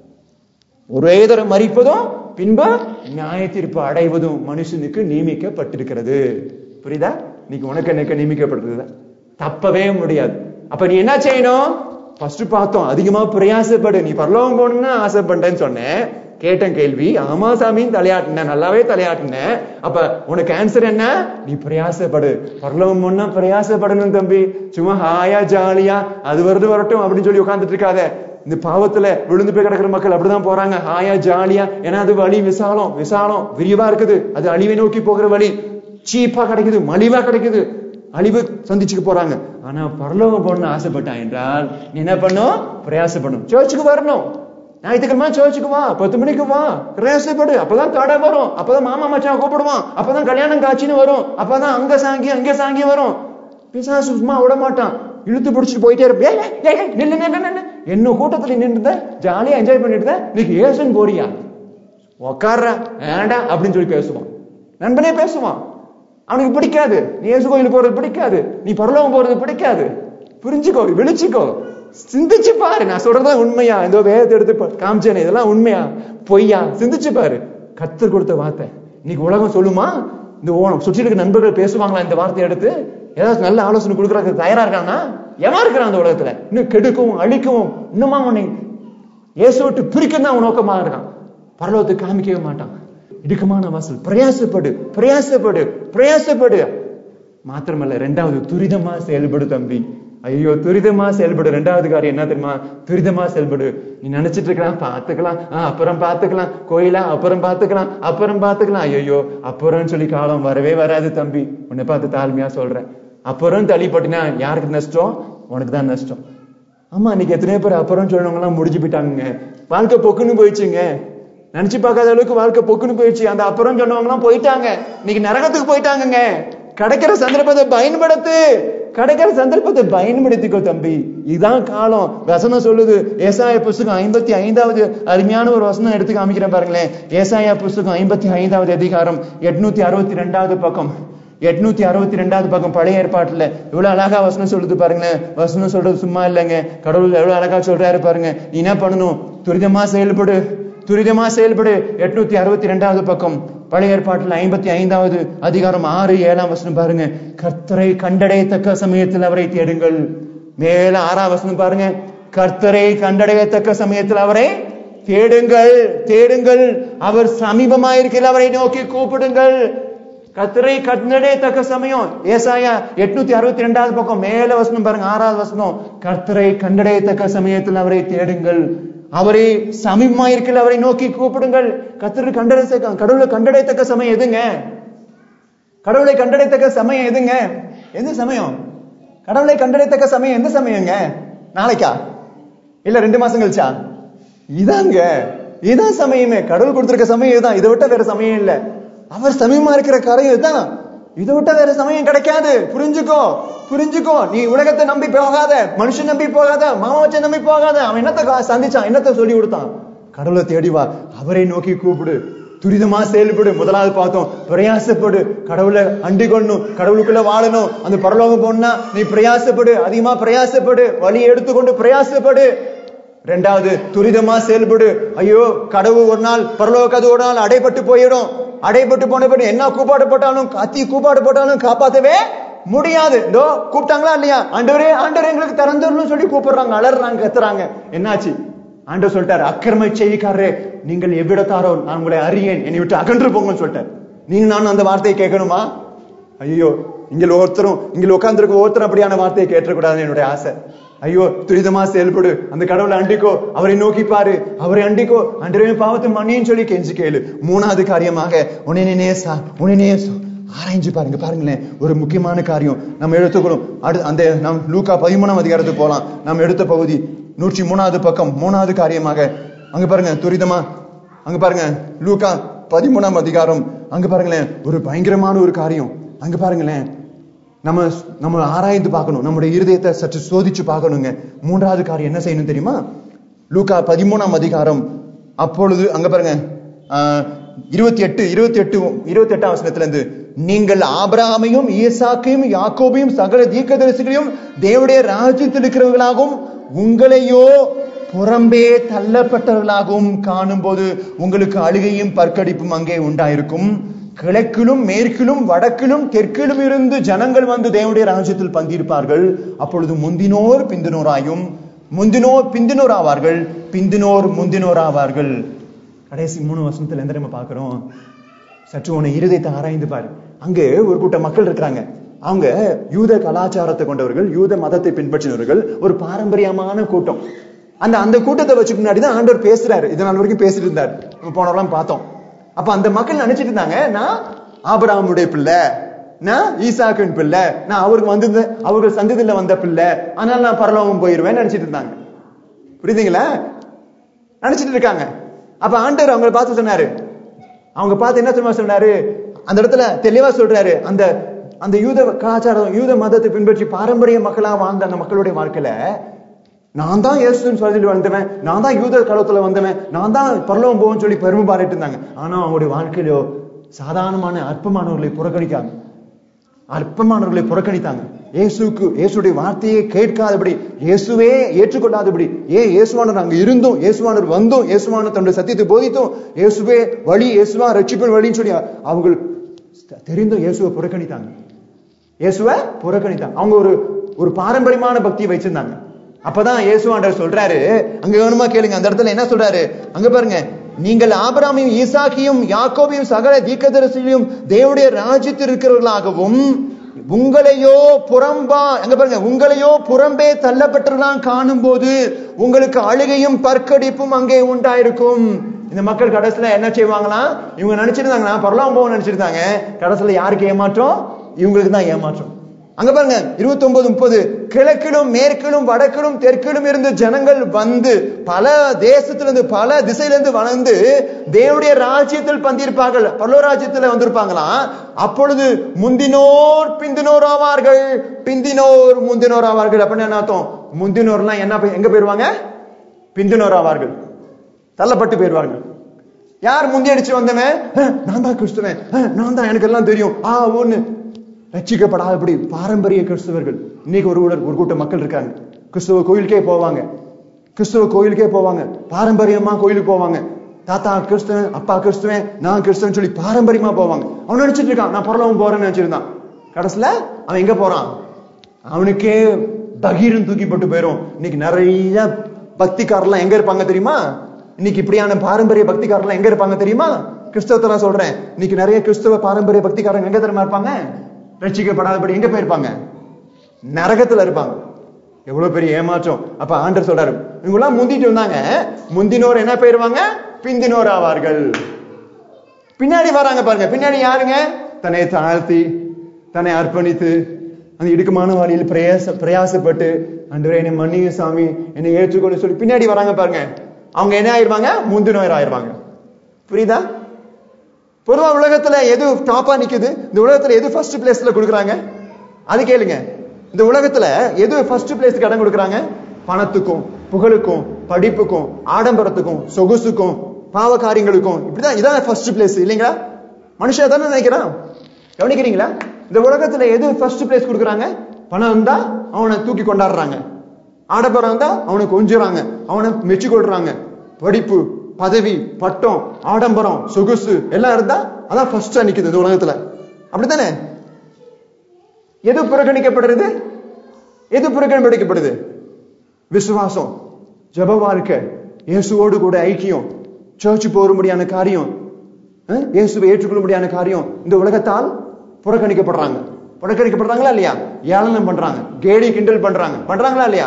ஒரே தரம் மறிப்பதும் பின்பு நியாய தீர்ப்பு அடைவதும் மனுஷனுக்கு நியமிக்கப்பட்டிருக்கிறது புரியுதா இன்னைக்கு உனக்கு எனக்கு நியமிக்கப்பட்டிருக்குது தப்பவே முடியாது அப்ப நீ என்ன செய்யணும் ஃபர்ஸ்ட் பார்த்தோம் அதிகமா பிரயாசப்படு நீ பரலோகம் போகணும்னு ஆசைப்பட்டேன்னு சொன்னேன் கேட்டேன் கேள்வி ஆமா சாமின்னு தலையாட்டினேன் நல்லாவே தலையாட்டினேன் அப்ப உனக்கு ஆன்சர் என்ன நீ பிரயாசப்படு பரலோகம் போனா பிரயாசப்படணும் தம்பி சும்மா ஹாயா ஜாலியா அது வருது வரட்டும் அப்படின்னு சொல்லி உட்காந்துட்டு இருக்காத இந்த பாவத்துல விழுந்து போய் கிடக்குற மக்கள் அப்படிதான் போறாங்க ஹாயா ஜாலியா ஏன்னா அது வழி விசாலம் விசாலம் விரிவா இருக்குது அது அழிவை நோக்கி போகிற வழி சீப்பா கிடைக்குது மலிவா கிடைக்குது அழிவு சந்திச்சுக்க போறாங்க ஆனா பரலோகம் போடணும்னு ஆசைப்பட்டான் என்றால் நீ என்ன பண்ணும் பிரயாசப்படும் சர்ச்சுக்கு வரணும் ஞாயிற்றுக்கிழமை சர்ச்சுக்கு வா பத்து மணிக்கு வா பிரயாசப்படு அப்பதான் கடை வரும் அப்பதான் மாமா மச்சான் கூப்பிடுவான் அப்பதான் கல்யாணம் காட்சின்னு வரும் அப்பதான் அங்க சாங்கி அங்க சாங்கி வரும் பிசாசு சும்மா விட மாட்டான் இழுத்து பிடிச்சிட்டு போயிட்டே இருப்ப ஏய், ஏய், ஏய், நில்லு நில்லு நில்லு என்ன கூட்டத்துல நின்று ஜாலியா என்ஜாய் பண்ணிட்டு இருந்த இன்னைக்கு ஏசுன்னு போறியா உக்கார வேண்டா அப்படின்னு சொல்லி பேசுவான் நண்பனே பேசுவான் அவனுக்கு பிடிக்காது நீ இயேசு கோயிலுக்கு போறது பிடிக்காது நீ பரலோகம் போறது பிடிக்காது புரிஞ்சுக்கோ விழிச்சுக்கோ சிந்திச்சு பாரு நான் சொல்றதா உண்மையா இந்த வேதத்தை எடுத்து பா- காமிச்சேனே இதெல்லாம் உண்மையா பொய்யா சிந்திச்சு பாரு கத்தர் கொடுத்த வார்த்தை இன்னைக்கு உலகம் சொல்லுமா இந்த ஓணம் சுற்றி இருக்க நண்பர்கள் பேசுவாங்களா இந்த வார்த்தையை எடுத்து ஏதாவது நல்ல ஆலோசனை கொடுக்கறதுக்கு தயாரா இருக்கானா எவன் இருக்கிறான் அந்த உலகத்துல இன்னும் கெடுக்கவும் அழிக்கவும் இன்னுமா உன்னை இயேசு விட்டு பிரிக்க தான் அவன் நோக்கமா இருக்கான் பரலோகத்துக்கு காமிக்கவே மாட்டான் இடுக்கமான வாசல் பிரயாசப்படு பிரயாசப்படு பிரயாசப்படு மாத்திரமல்ல ரெண்டாவது துரிதமா செயல்படு தம்பி ஐயோ துரிதமா செயல்படு ரெண்டாவது காரியம் என்ன தெரியுமா துரிதமா செயல்படு நீ நினைச்சிட்டு இருக்கலாம் பாத்துக்கலாம் ஆஹ் அப்புறம் பாத்துக்கலாம் கோயிலா அப்புறம் பாத்துக்கலாம் அப்புறம் பாத்துக்கலாம் ஐயோ அப்புறம் சொல்லி காலம் வரவே வராது தம்பி உன்னை பார்த்து தாழ்மையா சொல்றேன் அப்புறம் தள்ளிப்பட்டினா யாருக்கு நஷ்டம் உனக்கு தான் நஷ்டம் ஆமா இன்னைக்கு எத்தனையோ பேர் அப்புறம் சொல்றவங்க எல்லாம் முடிஞ்சு போயிட்டாங்க வாழ்க்கை பொக்குன்னு போயிடுச்சுங்க நினைச்சு பார்க்காத அளவுக்கு வாழ்க்கை பொக்குன்னு போயிடுச்சு அந்த அப்புறம் சொன்னவங்க எல்லாம் போயிட்டாங்க இன்னைக்கு நரகத்துக்கு போயிட்டாங்கங்க கிடைக்கிற சந்தர்ப்பத்தை பயன்படுத்து கிடைக்கிற சந்தர்ப்பத்தை பயன்படுத்திக்கோ தம்பி இதுதான் காலம் வசனம் சொல்லுது ஏசாய புஸ்தகம் ஐம்பத்தி ஐந்தாவது அருமையான ஒரு வசனம் எடுத்து காமிக்கிறேன் பாருங்களேன் ஏசாயா புஸ்தகம் ஐம்பத்தி ஐந்தாவது அதிகாரம் எட்நூத்தி அறுபத்தி ரெண்டாவது பக்கம் எட்நூத்தி அறுபத்தி ரெண்டாவது பக்கம் பழைய ஏற்பாட்டுல எவ்வளவு அழகா வசனம் சொல்லுது பாருங்களேன் வசனம் சொல்றது சும்மா இல்லைங்க கடவுள் எவ்வளவு அழகா சொல்றாரு பாருங்க நீ என்ன பண்ணணும் துரிதமா செயல்படு துரிதமா செயல்படு எட்நூத்தி அறுபத்தி ரெண்டாவது பக்கம் பழைய ஏற்பாட்டில் ஐம்பத்தி ஐந்தாவது அதிகாரம் ஆறு ஏழாம் வசனம் பாருங்க கர்த்தரை கண்டடையத்தக்க சமயத்தில் அவரை தேடுங்கள் மேல ஆறாம் வசனம் பாருங்க கர்த்தரை கண்டடையத்தக்க சமயத்தில் அவரை தேடுங்கள் தேடுங்கள் அவர் சமீபமாயிருக்கிற அவரை நோக்கி கூப்பிடுங்கள் கர்த்தரை கண்டடையத்தக்க சமயம் ஏசாயா எட்நூத்தி அறுபத்தி ரெண்டாவது பக்கம் மேல வசனம் பாருங்க ஆறாவது வசனம் கர்த்தரை கண்டடையத்தக்க சமயத்தில் அவரை தேடுங்கள் அவரை சமீபமா இருக்கிற அவரை நோக்கி கூப்பிடுங்கள் கத்தரை கண்டடை கடவுளை கண்டடையத்தக்க சமயம் எதுங்க கடவுளை கண்டடையத்தக்க சமயம் எதுங்க எந்த சமயம் கடவுளை கண்டடையத்தக்க சமயம் எந்த சமயங்க நாளைக்கா இல்ல ரெண்டு மாசம் கழிச்சா இதாங்க இதான் சமயமே கடவுள் கொடுத்திருக்க சமயம் இதுதான் இதை விட்ட வேற சமயம் இல்ல அவர் சமயமா இருக்கிற காரியம் இதுதான் இதை விட்ட வேற சமயம் கிடைக்காது புரிஞ்சுக்கோ புரிஞ்சுக்கோ நீ உலகத்தை நம்பி போகாத மனுஷன் நம்பி போகாத மாமாவச்சை நம்பி போகாத அவன் என்னத்தை கா- சந்திச்சான் என்னத்தை சொல்லி கொடுத்தான் கடவுளை தேடி வா அவரை நோக்கி கூப்பிடு துரிதமா செயல்படு முதலாவது பார்த்தோம் பிரயாசப்படு கடவுளை அண்டி கொள்ளணும் கடவுளுக்குள்ள வாழணும் அந்த பரலோகம் போனா நீ பிரயாசப்படு அதிகமா பிரயாசப்படு வழி எடுத்துக்கொண்டு பிரயாசப்படு ரெண்டாவது துரிதமா செயல்படு ஐயோ கடவுள் ஒரு நாள் பரலோக அது ஒரு நாள் அடைபட்டு போயிடும் அடைபட்டு போன பிறகு என்ன கூப்பாடு போட்டாலும் கத்தி கூப்பாடு போட்டாலும் காப்பாத்தவே முடியாது இதோ கூப்பிட்டாங்களா இல்லையா ஆண்டவரே ஆண்டவர் எங்களுக்கு திறந்துடணும் சொல்லி கூப்பிடுறாங்க அலறாங்க கத்துறாங்க என்னாச்சு ஆண்டவர் சொல்லிட்டாரு அக்கிரம செய்திக்காரரே நீங்கள் எவ்விடத்தாரோ நான் உங்களை அறியேன் என்னை விட்டு அகன்று போங்கன்னு சொல்லிட்டார் நீங்க நான் அந்த வார்த்தையை கேட்கணுமா ஐயோ இங்க ஒருத்தரும் இங்க உட்கார்ந்துருக்க ஒருத்தரும் அப்படியான வார்த்தையை கேட்டக்கூடாதுன்னு என்னுடைய ஆசை ஐயோ துரிதமா செயல்படு அந்த கடவுளை அண்டிக்கோ அவரை நோக்கி பாரு அவரை அண்டிக்கோ அன்றவே பாவத்தை மன்னின்னு சொல்லி கெஞ்சி கேளு மூணாவது காரியமாக உன்னை நேசா உன்னை நேசம் ஆராய்ஞ்சு பாருங்க பாருங்களேன் ஒரு முக்கியமான காரியம் நம்ம எடுத்துக்கணும் அடுத்து அந்த நம் லூக்கா பதிமூணாம் அதிகாரத்துக்கு போலாம் நம்ம எடுத்த பகுதி நூற்றி மூணாவது பக்கம் மூணாவது காரியமாக அங்க பாருங்க துரிதமா அங்க பாருங்க லூக்கா பதிமூணாம் அதிகாரம் அங்க பாருங்களேன் ஒரு பயங்கரமான ஒரு காரியம் அங்க பாருங்களேன் நம்ம நம்ம ஆராய்ந்து பார்க்கணும் நம்முடைய இருதயத்தை சற்று சோதிச்சு பார்க்கணுங்க மூன்றாவது காரியம் என்ன செய்யணும் தெரியுமா லூக்கா பதிமூணாம் அதிகாரம் அப்பொழுது அங்க பாருங்க ஆஹ், இருபத்தி எட்டு இருபத்தி எட்டு இருபத்தி எட்டாம் வசனத்துல இருந்து நீங்கள் ஆபிரகாமையும் ஈசாக்கையும் யாக்கோபையும் சகல தீர்க்கதரிசிகளையும் தேவனுடைய ராஜ்யத்தில் இருக்கிறவர்களாகவும் உங்களையோ புறம்பே தள்ளப்பட்டவர்களாகவும் காணும்போது உங்களுக்கு அழுகையும் பற்கடிப்பும் அங்கே உண்டாயிருக்கும் கிழக்கிலும் மேற்கிலும் வடக்கிலும் தெற்கிலும் இருந்து ஜனங்கள் வந்து தேவனுடைய ராஜ்யத்தில் பங்கிருப்பார்கள் அப்பொழுது முந்தினோர் பிந்தினோராயும் முந்தினோர் பிந்தினோர் ஆவார்கள் பிந்தினோர் முந்தினோர் ஆவார்கள் கடைசி மூணு வருஷத்துல எந்த நம்ம பாக்குறோம் சற்று உன்னை இருதயத்தை ஆராய்ந்து பாரு அங்கே ஒரு கூட்டம் மக்கள் இருக்கிறாங்க அவங்க யூத கலாச்சாரத்தை கொண்டவர்கள் யூத மதத்தை பின்பற்றினவர்கள் ஒரு பாரம்பரியமான கூட்டம் அந்த அந்த கூட்டத்தை வச்சு முன்னாடி தான் ஆண்டவர் பேசுறாரு இது நாள் வரைக்கும் பேசிட்டு இருந்தார் நம்ம போனவரெல்லாம் பார்த்தோம் அப்ப அந்த மக்கள் நினைச்சிட்டு இருந்தாங்க நான் ஆபிரகாமுடைய பிள்ளை நான் ஈசாக்கின் பிள்ளை நான் அவருக்கு வந்து அவர்கள் சந்ததியில வந்த பிள்ளை அதனால நான் பரலோகம் போயிருவேன் நினைச்சிட்டு இருந்தாங்க புரியுதுங்களா நினைச்சிட்டு இருக்காங்க அப்ப ஆண்டவர் அவங்களை பார்த்து சொன்னாரு அவங்க பார்த்து என்ன தெரியுமா சொன்னாரு அந்த இடத்துல தெளிவா சொல்றாரு அந்த அந்த யூத கலாச்சாரம் யூத மதத்தை பின்பற்றி பாரம்பரிய மக்களா வாழ்ந்த அந்த மக்களுடைய வாழ்க்கையில நான் தான் இயேசுன்னு சொல்லி வந்தவன் நான் தான் யூத காலத்துல வந்தவன் நான் தான் பரலோகம் போவேன்னு சொல்லி பெருமை பாடிட்டு இருந்தாங்க ஆனா அவங்களுடைய வாழ்க்கையிலோ சாதாரணமான அற்பமானவர்களை புறக்கணிக்காங்க அற்பமானவர்களை புறக்கணித்தாங்க இயேசுக்கு இயேசுடைய வார்த்தையை கேட்காதபடி இயேசுவே ஏற்றுக்கொள்ளாதபடி ஏன் இயேசுவானவர் அங்க இருந்தும் இயேசுவானவர் வந்தோம் இயேசுவானவர் தன்னுடைய சத்தியத்தை போதித்தோம் இயேசுவே வழி இயேசுவா ரட்சிப்பின் வழின்னு சொல்லி அவங்க தெரிந்தும் இயேசுவை புறக்கணித்தாங்க இயேசுவை புறக்கணித்தாங்க அவங்க ஒரு ஒரு பாரம்பரியமான பக்தியை வச்சிருந்தாங்க அப்பதான் இயேசுவாண்டவர் சொல்றாரு அங்க கவனமா கேளுங்க அந்த இடத்துல என்ன சொல்றாரு அங்க பாருங்க நீங்கள் ஆபிராமையும் ஈசாக்கியும் யாக்கோபையும் சகல தீர்க்கதரிசிகளையும் தேவனுடைய ராஜ்யத்தில் இருக்கிறவர்களாகவும் உங்களையோ புறம்பா எங்க பாருங்க உங்களையோ புறம்பே தள்ளப்பட்டுதான் காணும் போது உங்களுக்கு அழுகையும் பற்கடிப்பும் அங்கே உண்டாயிருக்கும் இந்த மக்கள் கடைசியில என்ன செய்வாங்களாம் இவங்க நினைச்சிருந்தாங்கன்னா பரலாம் போக நினைச்சிருந்தாங்க கடைசியில யாருக்கு ஏமாற்றம் இவங்களுக்கு தான் ஏமாற்றம் அங்க பாருங்க இருபத்தி ஒன்பது முப்பது கிழக்கிலும் மேற்கிலும் வடக்கிலும் தெற்கிலும் இருந்து ஜனங்கள் வந்து பல தேசத்திலிருந்து பல திசையிலிருந்து வளர்ந்து தேவனுடைய ராஜ்யத்தில் பந்திருப்பார்கள் பல்லோ ராஜ்யத்துல வந்திருப்பாங்களாம் அப்பொழுது முந்தினோர் பிந்தினோர் ஆவார்கள் பிந்தினோர் முந்தினோர் ஆவார்கள் அப்படின்னு என்ன அர்த்தம் முந்தினோர்லாம் என்ன போய்- எங்க போயிருவாங்க பிந்தினோர் ஆவார்கள் தள்ளப்பட்டு போயிருவார்கள் யார் முந்தி அடிச்சு வந்தவன் "அஹ், நான் தான் கிறிஸ்துவன் அஹ், நான் தான் எனக்கு எல்லாம் தெரியும் ஆ ஒண்ணு ரட்சிக்கப்படாதபடி பாரம்பரிய கிறிஸ்தவர்கள் இன்னைக்கு ஒரு ஊழல் ஒரு கூட்டம் மக்கள் இருக்காங்க கிறிஸ்துவ கோயிலுக்கே போவாங்க கிறிஸ்துவ கோயிலுக்கே போவாங்க பாரம்பரியமா கோயிலுக்கு போவாங்க தாத்தா கிறிஸ்துவன் அப்பா கிறிஸ்துவன் நான் கிறிஸ்துவன் சொல்லி பாரம்பரியமா போவாங்க அவன் நினைச்சிட்டு இருக்கான் நான் பரலவம் போறேன்னு நினைச்சிருந்தான் கடைசியில அவன் எங்க போறான் அவனுக்கே பகீரன் தூக்கி போட்டு போயிரும் இன்னைக்கு நிறைய பக்திக்காரர்லாம் எங்க இருப்பாங்க தெரியுமா இன்னைக்கு இப்படியான பாரம்பரிய பக்திக்காரர்லாம் எங்க இருப்பாங்க தெரியுமா கிறிஸ்தவத்துல நான் சொல்றேன் இன்னைக்கு நிறைய கிறிஸ்தவ பாரம்பரிய பக்திக்காரங்க எங்க தெரியுமா இருப்பாங்க ரட்சிக்கப்படாதபடி எங்க போயிருப்பாங்க நரகத்துல இருப்பாங்க எவ்வளவு பெரிய ஏமாற்றம் அப்ப ஆண்டர் சொல்றாரு இவங்க எல்லாம் முந்திட்டு வந்தாங்க முந்தினோர் என்ன போயிருவாங்க பிந்தினோர் ஆவார்கள் பின்னாடி வராங்க பாருங்க பின்னாடி யாருங்க தன்னை தாழ்த்தி தன்னை அர்ப்பணித்து அந்த இடுக்கமான வழியில் பிரயாச பிரயாசப்பட்டு அன்றைய என்னை மன்னிய சாமி என்னை ஏற்றுக்கொண்டு சொல்லி பின்னாடி வராங்க பாருங்க அவங்க என்ன ஆயிருவாங்க முந்தினோர் ஆயிருவாங்க புரியுதா பொதுவா உலகத்துல எது டாப்பா நிக்குது இந்த உலகத்துல எது ஃபர்ஸ்ட் பிளேஸ்ல கொடுக்குறாங்க அது கேளுங்க இந்த உலகத்துல எது ஃபர்ஸ்ட் பிளேஸ்க்கு இடம் கொடுக்குறாங்க பணத்துக்கும் புகழுக்கும் படிப்புக்கும் ஆடம்பரத்துக்கும் சொகுசுக்கும் பாவ காரியங்களுக்கும் இப்படிதான் இதான் ஃபர்ஸ்ட் பிளேஸ் இல்லைங்களா மனுஷன் தானே நினைக்கிறான் கவனிக்கிறீங்களா இந்த உலகத்துல எது ஃபர்ஸ்ட் பிளேஸ் கொடுக்குறாங்க பணம் இருந்தா அவனை தூக்கி கொண்டாடுறாங்க ஆடம்பரம் இருந்தா அவனை கொஞ்சுறாங்க அவனை மெச்சு கொள்றாங்க படிப்பு பதவி பட்டம் ஆடம்பரம் சொகுசு எல்லாம் இருந்தா அதான் ஃபர்ஸ்டா நிக்குது இந்த உலகத்துல அப்படித்தானே எது புறக்கணிக்கப்படுறது எது புறக்கணிக்கப்படுது விசுவாசம் ஜப வாழ்க்கை இயேசுவோடு கூட ஐக்கியம் சர்ச்சு போரும்படியான காரியம் அஹ், இயேசுவை ஏற்றுக்கொள்ளும்படியான காரியம் இந்த உலகத்தால் புறக்கணிக்கப்படுறாங்க புறக்கணிக்கப்படுறாங்களா இல்லையா ஏளனம் பண்றாங்க கேலி கிண்டல் பண்றாங்க பண்றாங்களா இல்லையா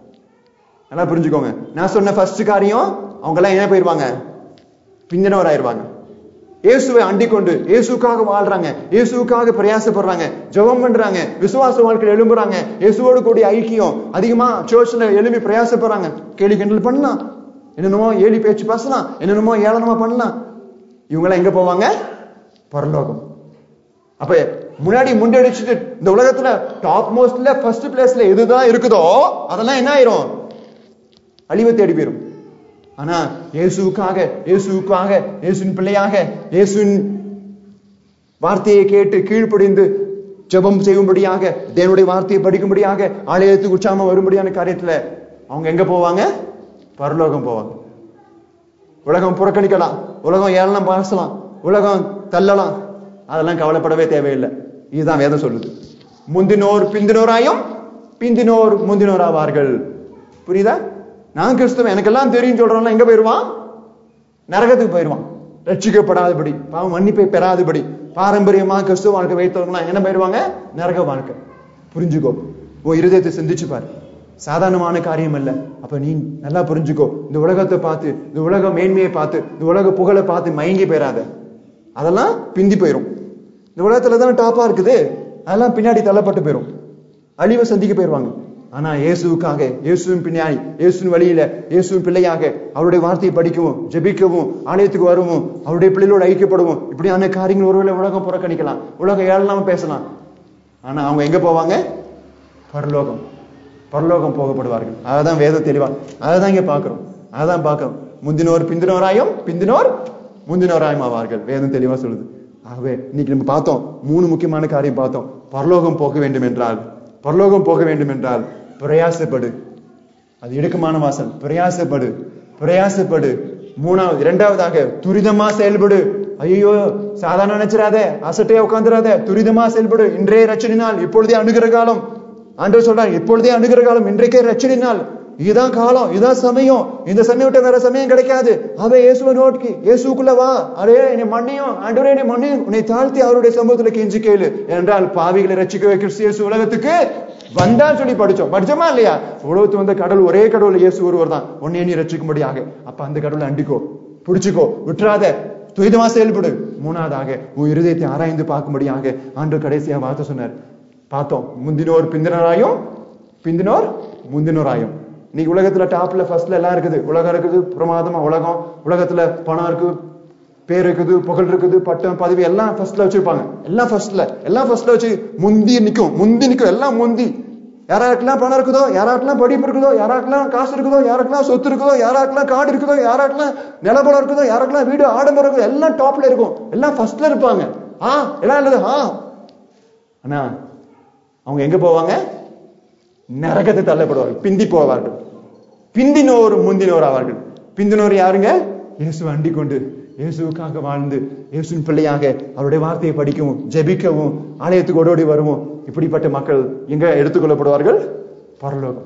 நல்லா புரிஞ்சுக்கோங்க நான் சொன்ன ஃபர்ஸ்ட் காரியம் அவங்க எல்லாம் என்ன போயிருவாங்க பிந்தினவர் ஆயிருவாங்க இயேசுவை அண்டிக் கொண்டு இயேசுக்காக வாழ்றாங்க இயேசுக்காக பிரயாசப்படுறாங்க ஜெபம் பண்றாங்க விசுவாச வாழ்க்கையில் எழும்புறாங்க இயேசுவோடு கூடிய ஐக்கியம் அதிகமா சர்ச்ல எழும்பி பிரயாசப்படுறாங்க கேலி கிண்டல் பண்ணலாம் என்னென்னமோ ஏலி பேச்சு பேசலாம் என்னென்னமோ ஏளனமா பண்ணலாம் இவங்க எல்லாம் எங்க போவாங்க பரலோகம் அப்ப முன்னாடி முண்டடிச்சுட்டு இந்த உலகத்துல டாப் மோஸ்ட்ல ஃபர்ஸ்ட் பிளேஸ்ல எதுதான் இருக்குதோ அதெல்லாம் என்ன ஆயிரும் அழிவை தேடி போயிரும் ஆனா இயேசுவுக்காக இயேசுவுக்காக இயேசுவின் பிள்ளையாக இயேசுவின் வார்த்தையை கேட்டு கீழ்ப்படிந்து ஜெபம் செய்யும்படியாக தேவனுடைய வார்த்தையை படிக்கும்படியாக ஆலயத்துக்கு உற்சாம வரும்படியான காரியத்துல அவங்க எங்க போவாங்க பரலோகம் போவாங்க உலகம் புறக்கணிக்கலாம் உலகம் ஏளனம் பேசலாம் உலகம் தள்ளலாம் அதெல்லாம் கவலைப்படவே தேவையில்லை இதுதான் வேதம் சொல்லுது முந்தினோர் பிந்தினோராயும் பிந்தினோர் முந்தினோர் ஆவார்கள் புரியுதா நான் கிறிஸ்தவன் எனக்கெல்லாம் தெரியும் சொல்றவன் எங்க போயிருவான் நரகத்துக்கு போயிருவான் ரட்சிக்கப்படாதபடி பாவம் மன்னிப்பை பெறாதபடி பாரம்பரியமா கிறிஸ்துவ வாழ்க்கை வைத்தவங்களாம் என்ன போயிருவாங்க நரக வாழ்க்கை புரிஞ்சுக்கோ உன் இருதயத்தை சிந்திச்சு பாரு சாதாரணமான காரியம் அல்ல அப்ப நீ நல்லா புரிஞ்சுக்கோ இந்த உலகத்தை பார்த்து இந்த உலக மேன்மையை பார்த்து இந்த உலக புகழை பார்த்து மயங்கி போயிடாத அதெல்லாம் பிந்தி போயிரும் இந்த உலகத்துல தான் டாப்பா இருக்குது அதெல்லாம் பின்னாடி தள்ளப்பட்டு போயிரும் அழிவை சந்திக்க போயிருவாங்க ஆனா இயேசுவுக்காக இயேசுவின் பின்னாடி இயேசுவின் வழியில இயேசுவின் பிள்ளையாக அவருடைய வார்த்தையை படிக்கவும் ஜெபிக்கவும் ஆலயத்துக்கு வருவோம் அவருடைய பிள்ளைகளோடு ஐக்கியப்படுவோம் இப்படியான காரியங்கள் ஒருவேளை உலகம் புறக்கணிக்கலாம் உலகம் ஏழலாம பேசலாம் ஆனா அவங்க எங்க போவாங்க பரலோகம் பரலோகம் போகப்படுவார்கள் அதுதான் வேத தெளிவா அதுதான் இங்க பாக்குறோம் அதுதான் பார்க்கிறோம் முந்தினோர் பிந்தினோராயும் பிந்தினோர் முந்தினோராயும் ஆவார்கள் வேதம் தெளிவா சொல்லுது ஆகவே இன்னைக்கு நம்ம பார்த்தோம் மூணு முக்கியமான காரியம் பார்த்தோம் பரலோகம் போக வேண்டும் என்றால் பரலோகம் போக வேண்டும் என்றால் பிரயாசப்படு அது இடுக்கமான வாசல் பிரயாசப்படு பிரயாசப்படு மூணாவது இரண்டாவதாக துரிதமா செயல்படு ஐயோ சாதாரண நினைச்சிடாத அசட்டையா உட்காந்துடாத துரிதமா செயல்படு இன்றைய ரச்சனை நாள் இப்பொழுதே அணுகிற காலம் ஆண்டவர் சொல்றார் இப்பொழுதே அணுகிற காலம் இன்றைக்கே ரச்சனை நாள் இதுதான் காலம் இதுதான் சமயம் இந்த சமயம் விட்டு வேற சமயம் கிடைக்காது அவ இயேசுவை நோக்கி இயேசுக்குள்ள வா அரே என்னை மன்னியும் ஆண்டவரே என்னை மன்னியும் உன்னை தாழ்த்தி அவருடைய சமூகத்துல கெஞ்சி கேளு என்றால் பாவிகளை ரட்சிக்க கிறிஸ்து இயேசு உலகத்துக்கு வந்தான்னு சொல்லி படிச்சோம் படிச்சோமா இல்லையா உலகத்து வந்த கடவுள் ஒரே கடவுள் இயேசு ஒருவர் தான் உன்னை நீ ரட்சிக்கும்படியாக அப்ப அந்த கடவுளை அண்டிக்கோ பிடிச்சுக்கோ விட்டுறாத துரிதமா செயல்படு மூணாவதாக உன் இருதயத்தை ஆராய்ந்து பார்க்கும்படியாக ஆண்டு கடைசியா வார்த்தை சொன்னார் பார்த்தோம் முந்தினோர் பிந்தினராயும் பிந்தினோர் முந்தினோராயும் இன்னைக்கு உலகத்துல டாப்ல ஃபர்ஸ்ட்ல எல்லாம் இருக்குது உலகம் இருக்குது பிரமாதமா உலகம் உலகத்துல பணம் இருக்கு பேர் இருக்குது புகழ் இருக்குது பட்டம் பதவி எல்லாம் ஃபர்ஸ்ட்ல வச்சிருப்பாங்க எல்லாம் ஃபர்ஸ்ட்ல எல்லாம் ஃபர்ஸ்ட்ல வச்சு முந்தி நிக்கும் முந்தி நிக்கும் எல்லாம் முந்தி யாராருக்கெல்லாம் பணம் இருக்குதோ யாராருக்கெல்லாம் படிப்பு இருக்குதோ யாராருக்கெல்லாம் காசு இருக்குதோ யாருக்கெல்லாம் சொத்து இருக்குதோ யாராருக்கெல்லாம் காடு இருக்குதோ யாராருக்கெல்லாம் நிலப்படம் இருக்குதோ யாருக்கெல்லாம் வீடு ஆடம்பரம் இருக்குதோ எல்லாம் டாப்ல இருக்கும் எல்லாம் ஃபர்ஸ்ட்ல இருப்பாங்க ஆ எல்லாம் இல்லது ஆ ஆனா அவங்க எங்க போவாங்க நரகத்தை தள்ளப்படுவார்கள் பிந்தி போவார்கள் பிந்தினோர் முந்தினோர் ஆவார்கள் பிந்தினோர் யாருங்க இயேசு அண்டிக் கொண்டு இயேசுவுக்காக வாழ்ந்து இயேசுவின் பிள்ளையாக அவருடைய வார்த்தையை படிக்கவும் ஜெபிக்கவும் ஆலயத்துக்கு ஓடோடி வருவோம் இப்படிப்பட்ட மக்கள் எங்க எடுத்துக்கொள்ளப்படுவார்கள் பரலோகம்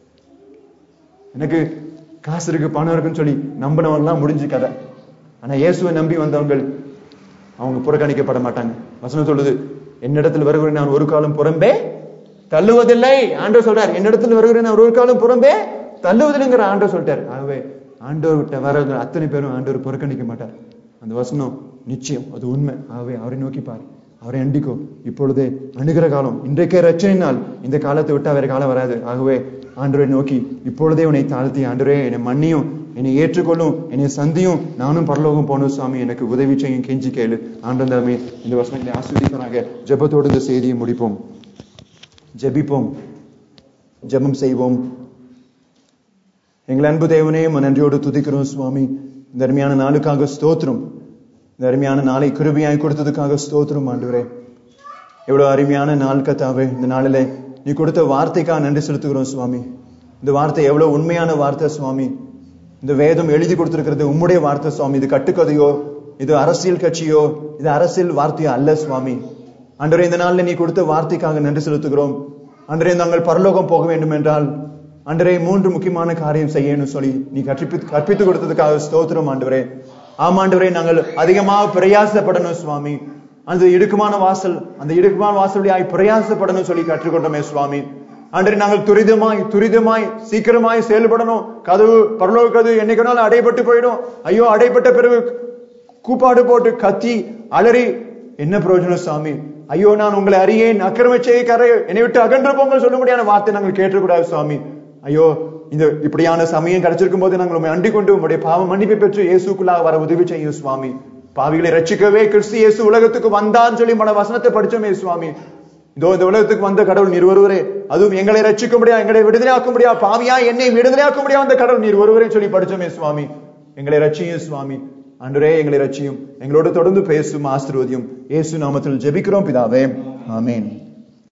எனக்கு காசு இருக்கு பணம் இருக்குன்னு சொல்லி நம்பினவன்லாம் முடிஞ்சு கதை ஆனா இயேசுவை நம்பி வந்தவங்கள் அவங்க புறக்கணிக்கப்பட மாட்டாங்க வசனம் சொல்லுது என்னிடத்தில் வருகிறேன் நான் ஒரு காலம் புறம்பே தள்ளுவதில்லை ஆண்டவர் சொல்றார் என்னிடத்தில் வருகிறேன் நான் ஒரு காலம் புறம்பே தள்ளுவதில்லைங்கிற ஆண்டவர் சொல்லிட்டார் ஆகவே ஆண்டவர் விட்ட வரவங்க அத்தனை பேரும் ஆண்டவர் புறக்கணிக்க மாட்டார் அந்த வசனம் நிச்சயம் அது உண்மை ஆகவே அவரை நோக்கி பார் அவரை அண்டிக்கோ இப்பொழுதே அணுகிற காலம் இன்றைக்கே ரச்சனை நாள் இந்த காலத்தை விட்டா வேற காலம் வராது ஆகவே ஆண்டவரை நோக்கி இப்பொழுதே உன்னை தாழ்த்தி ஆண்டவரே என்னை மன்னியும் என்னை ஏற்றுக்கொள்ளும் என்னை சந்தியும் நானும் பரலோகம் போகணும் சுவாமி எனக்கு உதவி செய்யும் கெஞ்சி கேளு ஆண்டந்தாமே இந்த வசனங்களை ஆஸ்வதிப்பனாக ஜெபத்தோடு இந்த செய்தியை முடிப்போம் ஜெபிப்போம் ஜெபம் செய்வோம் எங்கள் அன்பு தேவனே உம்மை நன்றியோடு துதிக்கிறோம் சுவாமி இந்த அருமையான நாளுக்காக ஸ்தோத்திரம் இந்த அருமையான நாளை கிருபியாய் கொடுத்ததுக்காக ஸ்தோத்திரம் ஆண்டவரே எவ்வளவு அருமையான நாள் கத்தாவே இந்த நாளிலே நீ கொடுத்த வார்த்தைக்காக நன்றி செலுத்துகிறோம் சுவாமி இந்த வார்த்தை எவ்வளவு உண்மையான வார்த்தை சுவாமி இந்த வேதம் எழுதி கொடுத்திருக்கிறது உம்முடைய வார்த்தை சுவாமி இது கட்டுக்கதையோ இது அரசியல் கட்சியோ இது அரசியல் வார்த்தையோ அல்ல சுவாமி அன்றே இந்த நாளில் நீ கொடுத்த வார்த்தைக்காக நன்றி செலுத்துகிறோம் அன்றே நாங்கள் பரலோகம் போக வேண்டும் என்றால் அன்றே மூன்று முக்கியமான காரியம் செய்யணும் சொல்லி நீ கற்பித்து கற்பித்து கொடுத்ததுக்காக ஸ்தோத்திரம் ஆண்டவரே ஆமாண்டவரே நாங்கள் அதிகமாக பிரயாசப்படணும் சுவாமி அந்த இடுக்குமான வாசல் அந்த இடுக்குமான வாசலுடைய பிரயாசப்படணும் சொல்லி கற்றுக்கொண்டோமே சுவாமி அன்றே நாங்கள் துரிதமாய் துரிதமாய் சீக்கிரமாய் செயல்படணும் கதவு பரலோக கதவு என்னைக்குனாலும் அடைபட்டு போயிடும் ஐயோ அடைபட்ட பிறகு கூப்பாடு போட்டு கத்தி அலறி என்ன பிரயோஜனம் சாமி ஐயோ நான் உங்களை அறியேன் அக்கிரம செய்யக்காரே என்னை விட்டு அகன்று போங்கள் சொல்ல முடியாத வார்த்தை நாங்கள் கேட்டக்கூடாது சுவாமி ஐயோ இந்த இப்படியான சமயம் கிடைச்சிருக்கும் போது நாங்கள் உண்மை அண்டிக் கொண்டு உங்களுடைய பாவ மன்னிப்பை பெற்று இயேசுக்குள்ளாக வர உதவி செய்யும் சுவாமி பாவிகளை ரட்சிக்கவே கிறிஸ்து இயேசு உலகத்துக்கு வந்தான்னு சொல்லி மன வசனத்தை படிச்சோமே சுவாமி இதோ இந்த உலகத்துக்கு வந்த கடவுள் நீர் ஒருவரே அதுவும் எங்களை ரட்சிக்க முடியா எங்களை விடுதலையாக்க முடியா பாவியா என்னை விடுதலையாக்க முடியா அந்த கடவுள் நீர் ஒருவரே சொல்லி படிச்சோமே சுவாமி எங்களை ரட்சியும் சுவாமி அன்றே எங்களை ரட்சியும் எங்களோடு தொடர்ந்து பேசும் ஆசிர்வதியும் இயேசு நாமத்தில் ஜெபிக்கிறோம் பிதாவே ஆமென்